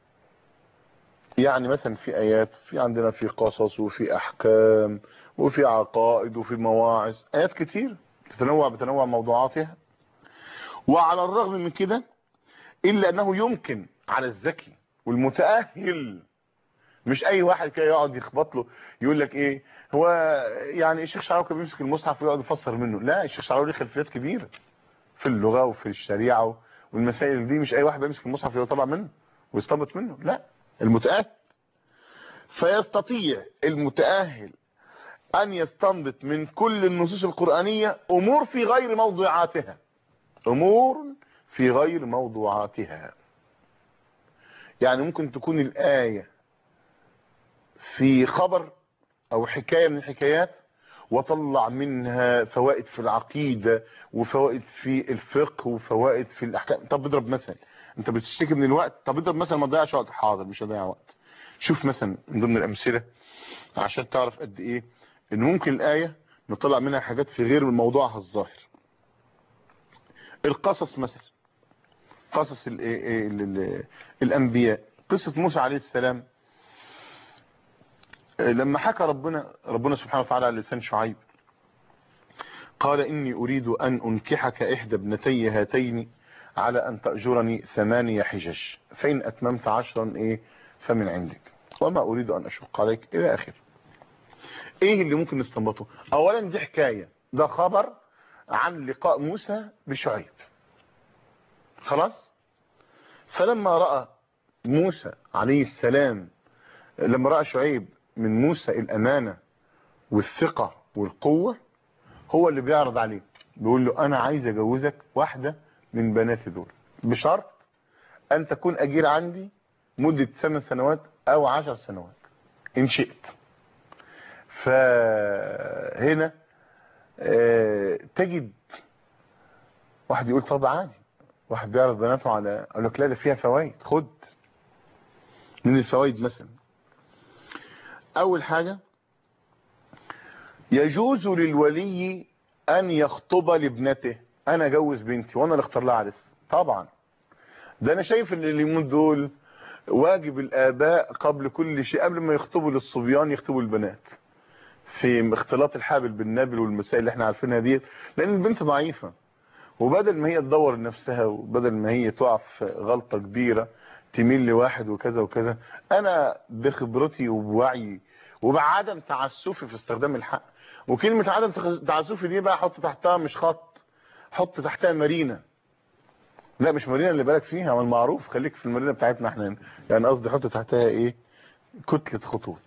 يعني مثلا في آيات في عندنا في قصص وفي أحكام وفي عقائد وفي مواعظ آيات كتير تتنوع بتنوع موضوعاتها وعلى الرغم من كده إلا أنه يمكن على الذكي والمتأهل مش أي واحد كده يقعد يخبط له يقول لك إيه هو يعني الشيخ شعراوي كان بيمسك المصحف ويقعد يفسر منه لا الشيخ شعراوي ليه خلفيات كبيرة في اللغة وفي الشريعة والمسائل دي مش أي واحد بيمسك المصحف يطلع منه ويستنبط منه لا المتأهل فيستطيع المتأهل أن يستنبط من كل النصوص القرآنية أمور في غير موضوعاتها أمور في غير موضوعاتها يعني ممكن تكون الآية في خبر أو حكاية من الحكايات وطلع منها فوائد في العقيدة وفوائد في الفقه وفوائد في الأحكام طب اضرب مثل انت بتشتكي من الوقت طب اضرب مثلا ما تضيعش وقت حاضر مش هضيع وقت شوف مثلا من ضمن الأمثلة عشان تعرف قد ايه ان ممكن الآية نطلع منها حاجات في غير موضوعها الظاهر القصص مثلا قصص ال ال ال الانبياء قصة موسى عليه السلام لما حكى ربنا ربنا سبحانه وتعالى على لسان شعيب قال إني أريد أن أنكحك إحدى ابنتي هاتين على أن تأجرني ثمانية حجج فإن أتممت عشرا إيه فمن عندك وما أريد أن أشق عليك إلى آخر إيه اللي ممكن نستنبطه أولا دي حكاية ده خبر عن لقاء موسى بشعيب خلاص فلما رأى موسى عليه السلام لما رأى شعيب من موسى الأمانة والثقة والقوة هو اللي بيعرض عليه بيقول له أنا عايز أجوزك واحدة من بناتي دول بشرط أن تكون أجير عندي مدة ثمان سنوات أو عشر سنوات إن شئت فهنا اه تجد واحد يقول طب عادي واحد بيعرض بناته على اقول لك لا ده فيها فوائد خد من الفوائد مثلا اول حاجة يجوز للولي ان يخطب لابنته انا اجوز بنتي وانا اللي اختار لها عريس طبعا ده انا شايف ان اليومين دول واجب الاباء قبل كل شيء قبل ما يخطبوا للصبيان يخطبوا البنات في اختلاط الحابل بالنابل والمسائل اللي احنا عارفينها ديت لان البنت ضعيفة وبدل ما هي تدور لنفسها وبدل ما هي تقع في غلطة كبيرة تميل لواحد وكذا وكذا انا بخبرتي وبوعي وبعدم تعسفي في استخدام الحق وكلمة عدم تعسفي دي بقى حط تحتها مش خط حط تحتها مارينا لا مش مارينا اللي بالك فيها ما المعروف خليك في المارينا بتاعتنا احنا يعني قصدي حط تحتها ايه كتلة خطوط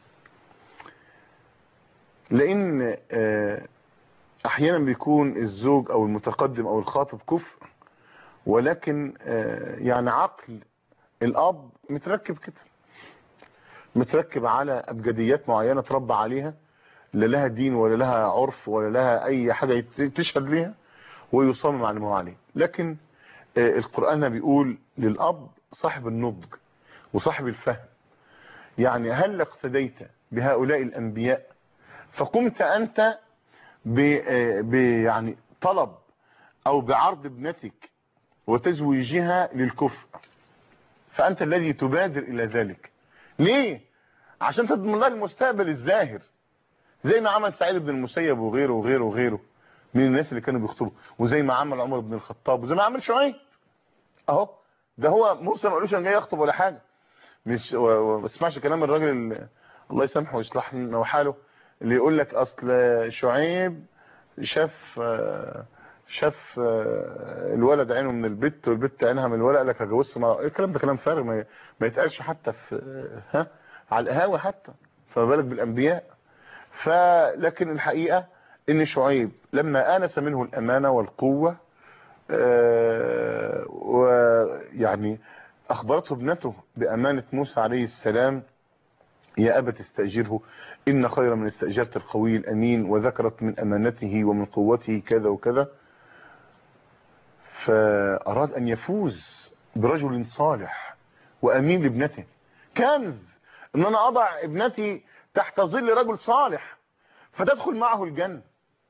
لان احيانا بيكون الزوج او المتقدم او الخاطب كفء ولكن يعني عقل الاب متركب كده متركب على ابجديات معينة تربى عليها لا لها دين ولا لها عرف ولا لها اي حاجة تشهد ليها ويصمم على ما هو عليه لكن القرآن بيقول للاب صاحب النضج وصاحب الفهم يعني هل اقتديت بهؤلاء الانبياء فقمت انت ب يعني طلب او بعرض ابنتك وتزويجها للكفء فانت الذي تبادر الى ذلك ليه عشان تضمن لها المستقبل الزاهر زي ما عمل سعيد بن المسيب وغيره وغيره وغيره من الناس اللي كانوا بيخطبوا وزي ما عمل عمر بن الخطاب وزي ما عمل شعيب اهو ده هو موسى ما قالوش انا جاي اخطب ولا حاجه مش ما بسمعش كلام الراجل اللي الله يسامحه ويصلح لنا وحاله اللي يقول لك اصل شعيب شاف شاف الولد عينه من البت والبت عينها من الولد قال لك هجوزت ما الكلام ده كلام فارغ ما, ما يتقالش حتى في ها على القهاوي حتى فما بالك بالانبياء فلكن الحقيقه ان شعيب لما انس منه الامانه والقوه ويعني اخبرته ابنته بامانه موسى عليه السلام يا أبت استأجره إن خير من استأجرت القوي الأمين وذكرت من أمانته ومن قوته كذا وكذا فأراد أن يفوز برجل صالح وأمين لابنته كنز أن أنا أضع ابنتي تحت ظل رجل صالح فتدخل معه الجنة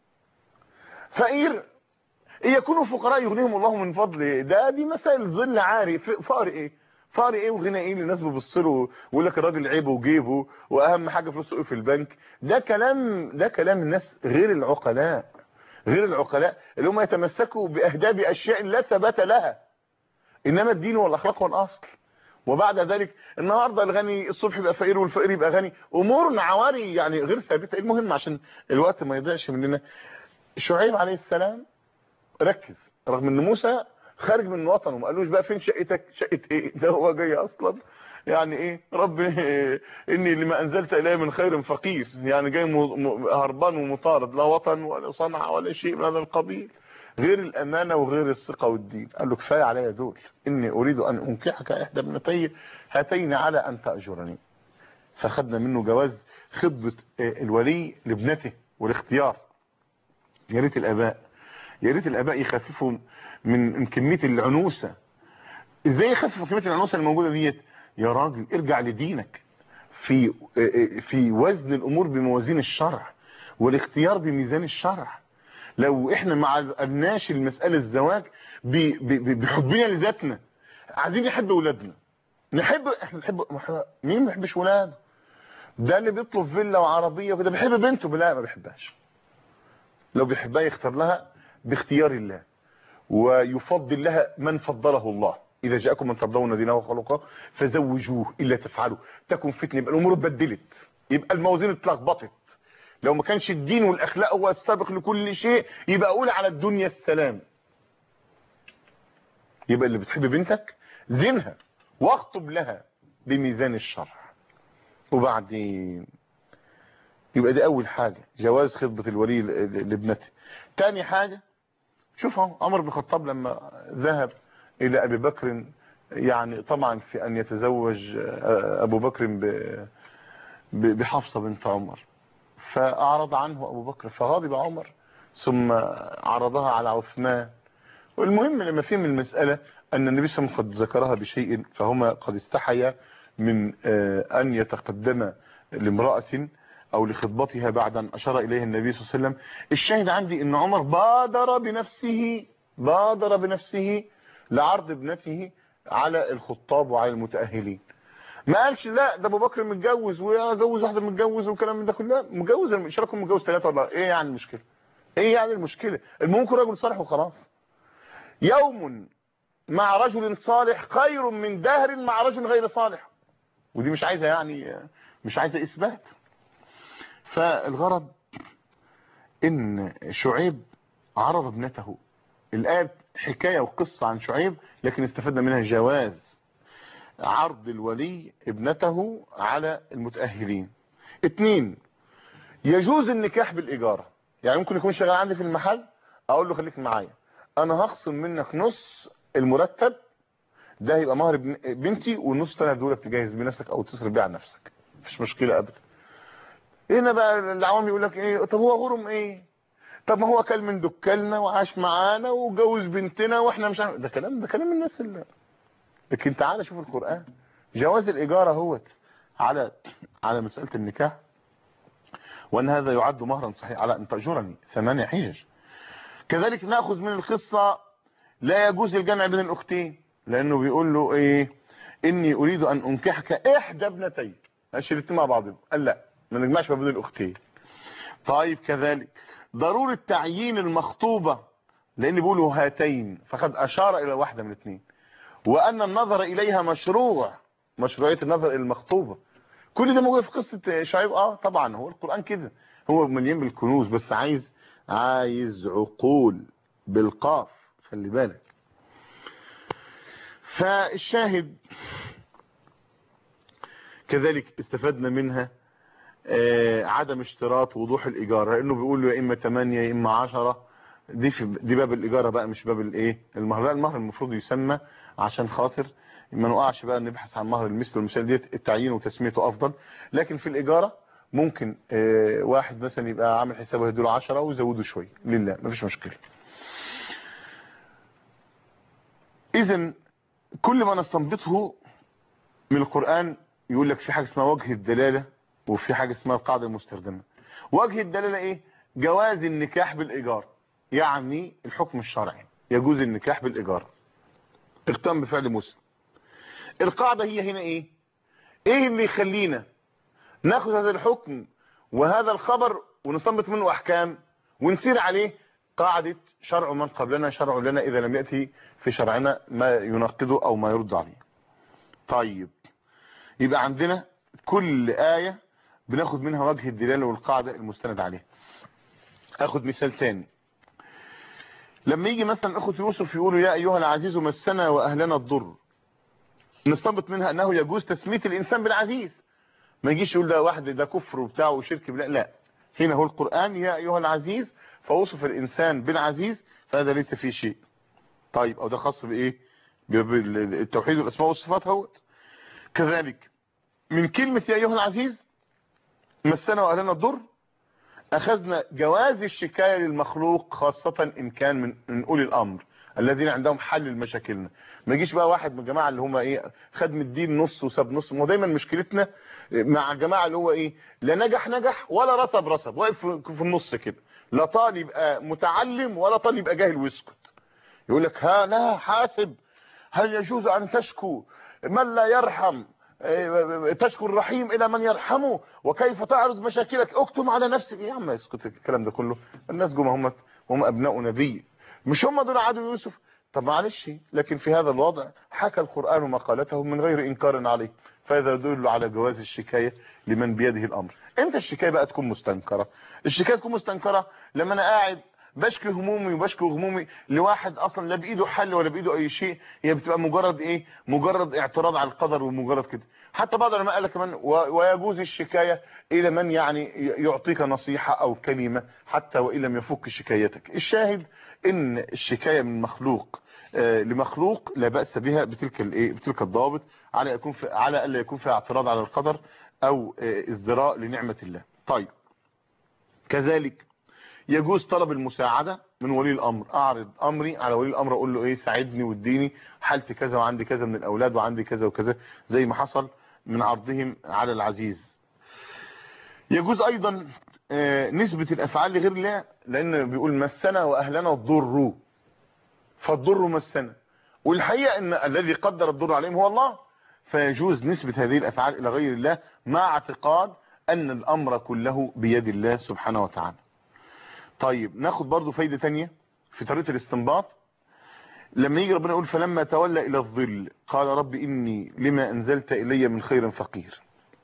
فقير إن يكونوا فقراء يغنيهم الله من فضله ده دي مسائل ظل عاري فقر إيه فقر ايه وغنى ايه اللي الناس بيبصوا ويقول لك الراجل عيبه وجيبه واهم حاجه فلوسه ايه في البنك ده كلام ده كلام الناس غير العقلاء غير العقلاء اللي هم يتمسكوا باهداب اشياء لا ثبات لها انما الدين والاخلاق والاصل وبعد ذلك النهارده الغني الصبح يبقى فقير والفقير يبقى غني امور عواري يعني غير ثابته المهم عشان الوقت ما يضيعش مننا شعيب عليه السلام ركز رغم ان موسى خارج من وطنه ما قالوش بقى فين شقتك شقه ايه ده هو جاي اصلا يعني ايه رب اني لما انزلت الي من خير فقير يعني جاي هربان ومطارد لا وطن ولا صنعه ولا شيء من هذا القبيل غير الامانه وغير الثقه والدين قال له كفايه عليا دول اني اريد ان انكحك احدى ابنتي هاتين على ان تاجرني فخدنا منه جواز خطبه الولي لابنته والاختيار يا ريت الاباء يا ريت الاباء يخففوا من كميه العنوسه ازاي يخففوا كميه العنوسه الموجوده ديت يا راجل ارجع لدينك في في وزن الامور بموازين الشرع والاختيار بميزان الشرع لو احنا ما عرفناش المسألة الزواج ب- ب- ب- بحبنا لذاتنا عايزين نحب اولادنا نحب احنا نحب ما إحنا- مين ما بيحبش ولاده ده اللي بيطلب فيلا وعربيه وكده بيحب بنته لا ما بيحبهاش لو بيحبها يختار لها باختيار الله ويفضل لها من فضله الله اذا جاءكم من ترضون دينه وخلقه فزوجوه الا تفعلوا تكن فتنه يبقى الامور اتبدلت يبقى الموازين اتلخبطت لو ما كانش الدين والاخلاق هو السابق لكل شيء يبقى اقول على الدنيا السلام يبقى اللي بتحب بنتك زينها واخطب لها بميزان الشرع وبعدين يبقى دي اول حاجة جواز خطبة الولي ل- ل- لابنته تاني حاجة شوف اهو عمر بن الخطاب لما ذهب الى ابي بكر يعني طبعا في ان يتزوج آه، ابو بكر ب- ب- بحفصة بنت عمر فاعرض عنه ابو بكر فغضب عمر ثم عرضها على عثمان والمهم لما فهم المسألة أن النبي صلى الله عليه وسلم قد ذكرها بشيء فهما قد استحيا من آه، أن يتقدم لامرأة أو لخطبتها بعد أن أشار إليه النبي صلى الله عليه وسلم الشاهد عندي أن عمر بادر بنفسه بادر بنفسه لعرض ابنته على الخطاب وعلى المتأهلين ما قالش لا ده ابو بكر متجوز وجوز واحده متجوز والكلام من ده كله متجوز مش راكم متجوز ثلاثه ولا ايه يعني المشكله ايه يعني المشكله المهم يكون راجل صالح وخلاص يوم مع رجل صالح خير من دهر مع رجل غير صالح ودي مش عايزه يعني مش عايزه اثبات فالغرض ان شعيب عرض ابنته الايه حكايه وقصه عن شعيب لكن استفدنا منها جواز عرض الولي ابنته على المتأهلين اتنين يجوز النكاح بالإجارة يعني ممكن يكون شغال عندي في المحل اقول له خليك معايا انا هخصم منك نص المرتب ده هيبقى مهر ابن- بنتي والنص التاني هدولك تجهز بيه نفسك او تصرف بيه على نفسك مفيش مشكله ابدا هنا بقى العوام يقول لك ايه طب هو غرم ايه طب ما هو كل من دكالنا وعاش معانا وجوز بنتنا واحنا مش عارف ده كلام ده كلام الناس اللي لكن تعالى شوف القرآن جواز الإجارة هوت على على مسألة النكاح وأن هذا يعد مهرا صحيح على أن تأجرني ثمانية حجج كذلك نأخذ من القصة لا يجوز الجمع بين الأختين لأنه بيقول له إيه إني أريد أن أنكحك إحدى ابنتي ماشي الاتنين مع بعض قال لا ما نجمعش ما بين الأختين طيب كذلك ضرورة تعيين المخطوبة لأن بيقولوا هاتين فقد أشار إلى واحدة من الاثنين وأن النظر إليها مشروع مشروعية النظر إلى المخطوبة كل ده موجود في قصة شعيب اه طبعا هو القرآن كده هو مليان بالكنوز بس عايز عايز عقول بالقاف خلي بالك فالشاهد كذلك استفدنا منها آه، عدم اشتراط وضوح الإيجار لأنه بيقول له يا إما 8 يا إما 10 دي في دي باب الإيجار بقى مش باب الإيه المهر لا المهر المفروض يسمى عشان خاطر ما نقعش بقى نبحث عن مهر المثل والمثال ديت التعيين وتسميته أفضل لكن في الإيجارة ممكن آه، واحد مثلا يبقى عامل حسابه يديله 10 ويزوده شويه لله مفيش مشكلة إذا كل ما نستنبطه من القرآن يقول لك في حاجة اسمها وجه الدلالة وفي حاجة اسمها القاعدة المستخدمة وجه الدلالة ايه جواز النكاح بالإيجار يعني الحكم الشرعي يجوز النكاح بالإيجار اقتم بفعل مسلم القاعدة هي هنا ايه ايه اللي يخلينا ناخذ هذا الحكم وهذا الخبر ونستنبط منه احكام ونسير عليه قاعدة شرع من قبلنا شرع لنا اذا لم يأتي في شرعنا ما ينقضه او ما يرد عليه طيب يبقى عندنا كل آية بناخد منها وجه الدلالة والقاعدة المستند عليها اخد مثال تاني لما يجي مثلا اخوة يوسف يقولوا يا ايها العزيز مسنا واهلنا الضر نستنبط منها انه يجوز تسمية الانسان بالعزيز ما يجيش يقول ده واحد ده كفر وبتاع وشرك بالله لا هنا هو القرآن يا ايها العزيز فوصف الانسان بالعزيز فهذا ليس فيه شيء طيب او ده خاص بايه بالتوحيد والاسماء والصفات هوت كذلك من كلمة يا ايها العزيز مسنا واهلنا الضر اخذنا جواز الشكاية للمخلوق خاصة ان كان من, من اولي الامر الذين عندهم حل لمشاكلنا ما يجيش بقى واحد من الجماعه اللي هم ايه خد من الدين نص وساب نص ما هو دايما مشكلتنا مع الجماعه اللي هو ايه لا نجح نجح ولا رسب رسب واقف في النص كده لا طالب يبقى متعلم ولا طالب يبقى جاهل ويسكت يقول لك ها لا حاسب هل يجوز ان تشكو من لا يرحم تشكو الرحيم الى من يرحمه وكيف تعرض مشاكلك اكتم على نفسك يا عم اسكت الكلام ده كله الناس جم هم هم ابناء نبي مش هم دول عدو يوسف طب معلش لكن في هذا الوضع حكى القرآن مقالته من غير انكار عليه فهذا يدل على جواز الشكاية لمن بيده الامر امتى الشكاية بقى تكون مستنكرة الشكاية تكون مستنكرة لما انا قاعد بشكي همومي وبشكي همومي لواحد اصلا لا بايده حل ولا بايده اي شيء هي بتبقى مجرد ايه مجرد اعتراض على القدر ومجرد كده حتى بعض العلماء قال كمان ويجوز الشكايه الى من يعني يعطيك نصيحه او كلمه حتى وان لم يفك شكايتك الشاهد ان الشكايه من مخلوق آه لمخلوق لا باس بها بتلك الايه بتلك الضوابط على يكون في على الا يكون فيها اعتراض على القدر او آه ازدراء لنعمه الله طيب كذلك يجوز طلب المساعدة من ولي الامر اعرض امري على ولي الامر اقول له ايه ساعدني واديني حالتي كذا وعندي كذا من الاولاد وعندي كذا وكذا زي ما حصل من عرضهم على العزيز يجوز ايضا نسبة الافعال لغير الله لان بيقول مسنا واهلنا الضر فالضر مسنا والحقيقة ان الذي قدر الضر عليهم هو الله فيجوز نسبة هذه الافعال الى غير الله مع اعتقاد ان الامر كله بيد الله سبحانه وتعالى طيب ناخد برضو فايدة تانية في طريقة الاستنباط لما يجي ربنا يقول فلما تولى الى الظل قال رب اني لما انزلت الي من خير فقير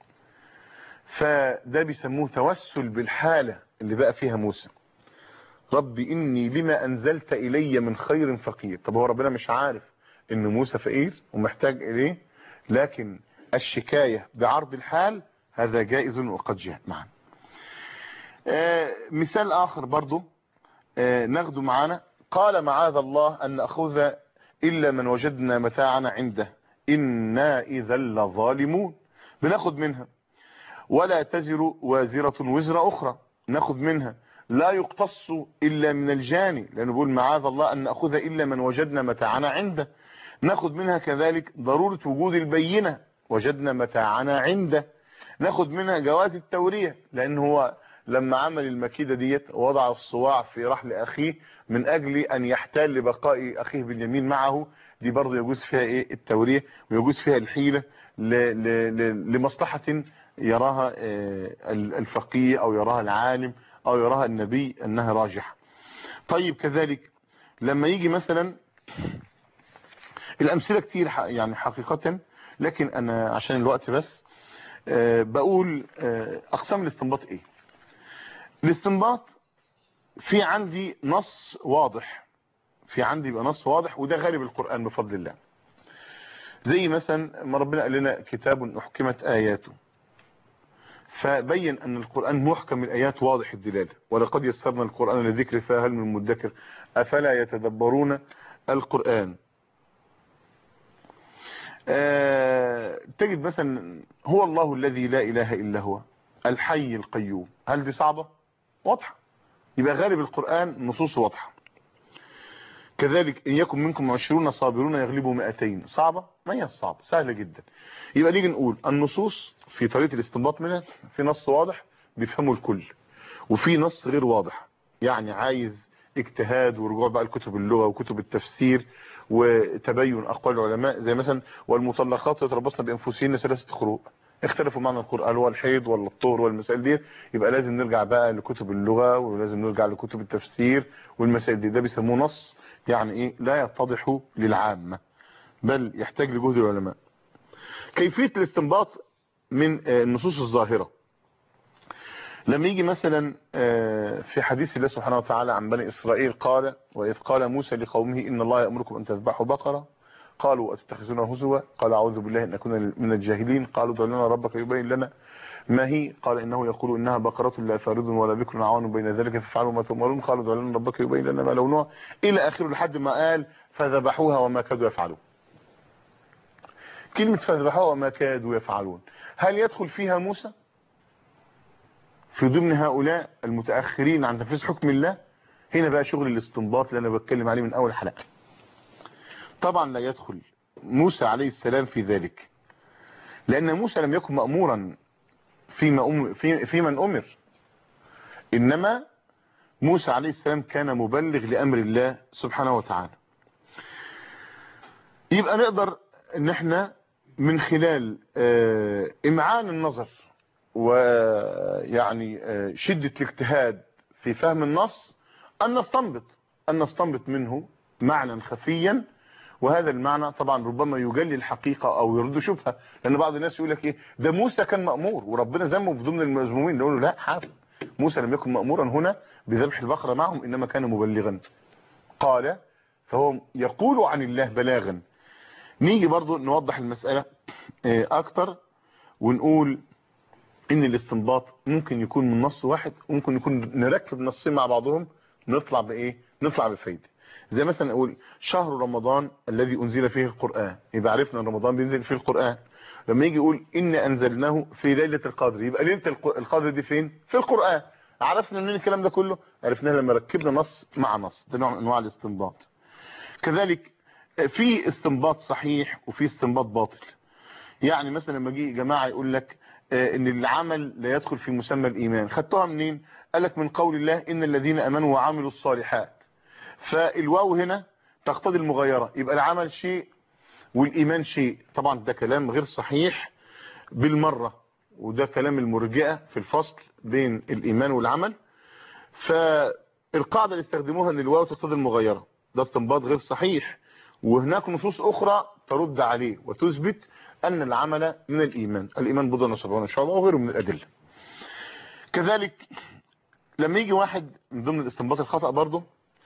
فده بيسموه توسل بالحالة اللي بقى فيها موسى رب اني لما انزلت الي من خير فقير طب هو ربنا مش عارف ان موسى فقير ومحتاج اليه لكن الشكاية بعرض الحال هذا جائز وقد جاء معنا آه مثال اخر برضو آه ناخده معانا قال معاذ الله ان ناخذ الا من وجدنا متاعنا عنده انا اذا لظالمون بناخد منها ولا تزر وازرة وزر اخرى ناخد منها لا يقتص الا من الجاني لانه بيقول معاذ الله ان ناخذ الا من وجدنا متاعنا عنده ناخد منها كذلك ضرورة وجود البينة وجدنا متاعنا عنده ناخد منها جواز التورية لان هو لما عمل المكيدة ديت وضع الصواع في رحل اخيه من اجل ان يحتال لبقاء اخيه باليمين معه دي برضه يجوز فيها ايه التورية ويجوز فيها الحيلة ل ل ل لمصلحة يراها الفقيه او يراها العالم او يراها النبي انها راجحة طيب كذلك لما يجي مثلا الامثلة كتير يعني حقيقة لكن انا عشان الوقت بس بقول اقسام الاستنباط ايه الاستنباط في عندي نص واضح في عندي يبقى نص واضح وده غالب القرآن بفضل الله زي مثلا ما ربنا قال لنا كتاب احكمت اياته فبين ان القرآن محكم الايات واضح الدلالة ولقد يسرنا القرآن لذكر فهل من مدكر افلا يتدبرون القرآن آه تجد مثلا هو الله الذي لا اله الا هو الحي القيوم هل دي صعبة واضحة يبقى غالب القرآن نصوص واضحة كذلك ان يكن منكم عشرون صابرون يغلبوا 200 صعبة ما هي صعبة سهلة جدا يبقى نيجي نقول النصوص في طريقة الاستنباط منها في نص واضح بيفهمه الكل وفي نص غير واضح يعني عايز اجتهاد ورجوع بقى لكتب اللغة وكتب التفسير وتبين اقوال العلماء زي مثلا والمطلقات يتربصن بانفسهن ثلاثه قروء اختلفوا معنى القرآن هو الحيض ولا الطهر والمسائل دي يبقى لازم نرجع بقى لكتب اللغة ولازم نرجع لكتب التفسير والمسائل دي ده بيسموه نص يعني ايه لا يتضح للعامة بل يحتاج لجهد العلماء كيفية الاستنباط من النصوص الظاهرة لما يجي مثلا في حديث الله سبحانه وتعالى عن بني إسرائيل قال وإذ قال موسى لقومه إن الله يأمركم أن تذبحوا بقرة قالوا أتتخذون هزوا قال أعوذ بالله أن أكون من الجاهلين قالوا دع لنا ربك يبين لنا ما هي قال إنه يقول إنها بقرة لا فارض ولا بكر عوان بين ذلك فافعلوا ما تؤمرون قالوا دع لنا ربك يبين لنا ما لونها إلى آخره لحد ما قال فذبحوها وما كادوا يفعلون كلمة فذبحوها وما كادوا يفعلون هل يدخل فيها موسى في ضمن هؤلاء المتأخرين عن تنفيذ حكم الله هنا بقى شغل الاستنباط اللي أنا بتكلم عليه من أول حلقة طبعا لا يدخل موسى عليه السلام في ذلك لأن موسى لم يكن مأمورا فيما أم في, في من أمر إنما موسى عليه السلام كان مبلغ لأمر الله سبحانه وتعالى يبقى نقدر ان احنا من خلال آه، امعان النظر ويعني آه، شدة الاجتهاد في فهم النص ان نستنبط ان نستنبط منه معنى خفيا وهذا المعنى طبعا ربما يجلي الحقيقة او يرد شبهة لان بعض الناس يقول لك ايه ده موسى كان مأمور وربنا ذمه في ضمن المذمومين نقول له لا حاسب موسى لم يكن مأمورا هنا بذبح البقرة معهم انما كان مبلغا قال فهو يقول عن الله بلاغا نيجي برضو نوضح المسألة آه، اكتر ونقول ان الاستنباط ممكن يكون من نص واحد وممكن يكون نركب نصين مع بعضهم نطلع بايه نطلع بفايدة زي مثلا اقول شهر رمضان الذي انزل فيه القرآن يبقى عرفنا ان رمضان بينزل فيه القرآن لما يجي يقول ان انزلناه في ليلة القدر يبقى ليلة الق- القدر دي فين في القرآن عرفنا منين الكلام ده كله عرفناه لما ركبنا نص مع نص ده نوع من انواع الاستنباط كذلك في استنباط صحيح وفي استنباط باطل يعني مثلا لما جه جماعه يقول لك آه، ان العمل لا يدخل في مسمى الايمان خدتوها منين قال لك من قول الله ان الذين امنوا وعملوا الصالحات فالواو هنا تقتضي المغايره يبقى العمل شيء والايمان شيء طبعا ده كلام غير صحيح بالمره وده كلام المرجئه في الفصل بين الايمان والعمل فالقاعده اللي استخدموها ان الواو تقتضي المغايره ده استنباط غير صحيح وهناك نصوص اخرى ترد عليه وتثبت ان العمل من الايمان الايمان بضع وسبعون ان شاء الله وغيره من الادله كذلك لما يجي واحد من ضمن الاستنباط الخطأ برضه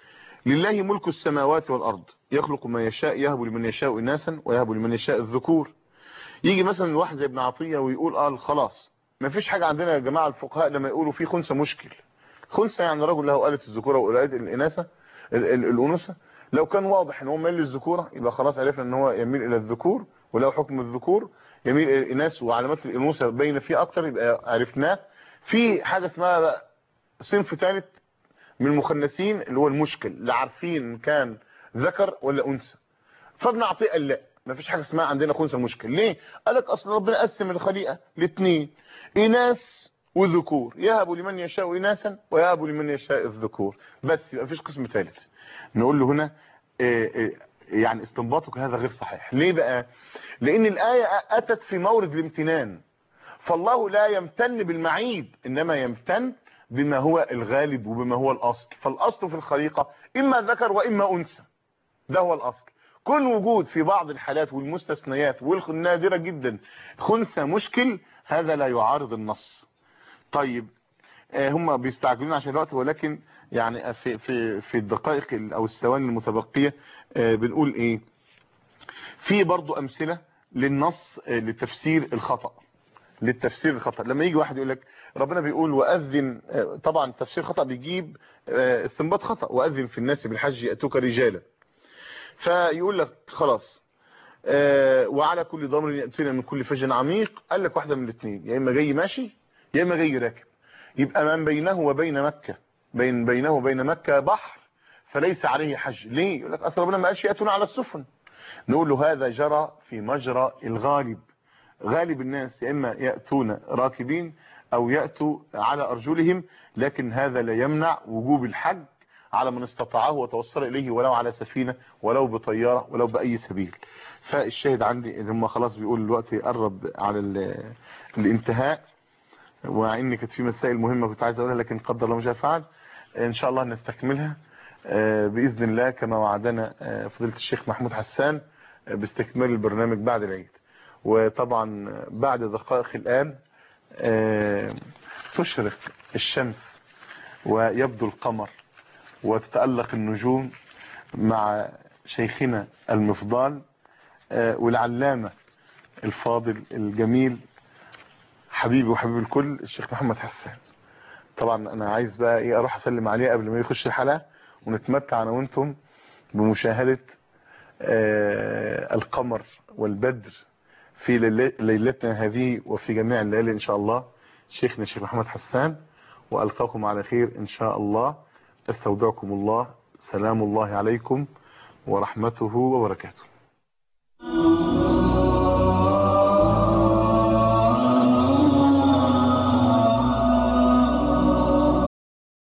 لله ملك السماوات والارض يخلق ما يشاء يهب لمن يشاء اناسا ويهب لمن يشاء الذكور يجي مثلا واحد زي ابن عطيه ويقول قال خلاص ما فيش حاجه عندنا يا جماعه الفقهاء لما يقولوا في خنثى مشكل خنثى يعني رجل له آلة الذكوره وآلة الاناثه ال- ال- الانوثه لو كان واضح ان هو ميل للذكوره يبقى خلاص عرفنا ان هو يميل الى الذكور وله حكم الذكور يميل الى الاناث وعلامات الانوثه باينه فيه اكتر يبقى عرفناه في حاجه اسمها بقى صنف ثالث من المخنثين اللي هو المشكل لا عارفين إن كان ذكر ولا انثى فابن عطيه قال لا ما فيش حاجه اسمها عندنا خنثى مشكل ليه قال لك اصل ربنا قسم الخليقه لاثنين اناث وذكور يهب لمن يشاء اناثا ويهب لمن يشاء الذكور بس يبقى مفيش قسم ثالث نقول له هنا إيه إيه يعني استنباطك هذا غير صحيح ليه بقى لان الايه اتت في مورد الامتنان فالله لا يمتن بالمعيب انما يمتن بما هو الغالب وبما هو الاصل فالاصل في الخليقه اما ذكر واما انثى ده هو الاصل كل وجود في بعض الحالات والمستثنيات والنادره جدا خنثى مشكل هذا لا يعارض النص طيب آه، هم بيستعجلون عشان الوقت ولكن يعني في في في الدقائق ال- او الثواني المتبقيه آه، بنقول ايه في برضو امثله للنص آه، لتفسير الخطأ للتفسير الخطأ لما يجي واحد يقول لك ربنا بيقول وأذن آه، طبعا تفسير خطأ بيجيب آه، استنباط خطأ وأذن في الناس بالحج يأتوك رجالا فيقول لك خلاص آه، وعلى كل ضامر يأتينا من كل فج عميق قال لك واحدة من الاثنين يا إما جاي ماشي يا إما جاي راكب يبقى من بينه وبين مكة بين بينه وبين مكة بحر فليس عليه حج ليه يقول لك أصل ربنا ما قالش يأتون على السفن نقول له هذا جرى في مجرى الغالب غالب الناس يا إما يأتون راكبين أو يأتوا على أرجلهم لكن هذا لا يمنع وجوب الحج على من استطاعه وتوصل إليه ولو على سفينة ولو بطيارة ولو بأي سبيل فالشاهد عندي ان هم خلاص بيقول الوقت قرب على ال- الانتهاء وإن كانت في مسائل مهمة كنت عايز أقولها لكن قدر الله ما شاء فعل إن شاء الله نستكملها آه، بإذن الله كما وعدنا آه، فضيلة الشيخ محمود حسان آه، باستكمال البرنامج بعد العيد وطبعا بعد دقائق الآن آه، تشرق الشمس ويبدو القمر وتتألق النجوم مع شيخنا المفضال آه، والعلامة الفاضل الجميل حبيبي وحبيب الكل الشيخ محمد حسان طبعا انا عايز بقى ايه اروح اسلم عليه قبل ما يخش الحلقه ونتمتع انا وانتم بمشاهده آه القمر والبدر في ليل- ليلتنا هذه وفي جميع الليالي ان شاء الله شيخنا الشيخ محمد حسان والقاكم على خير ان شاء الله استودعكم الله سلام الله عليكم ورحمته وبركاته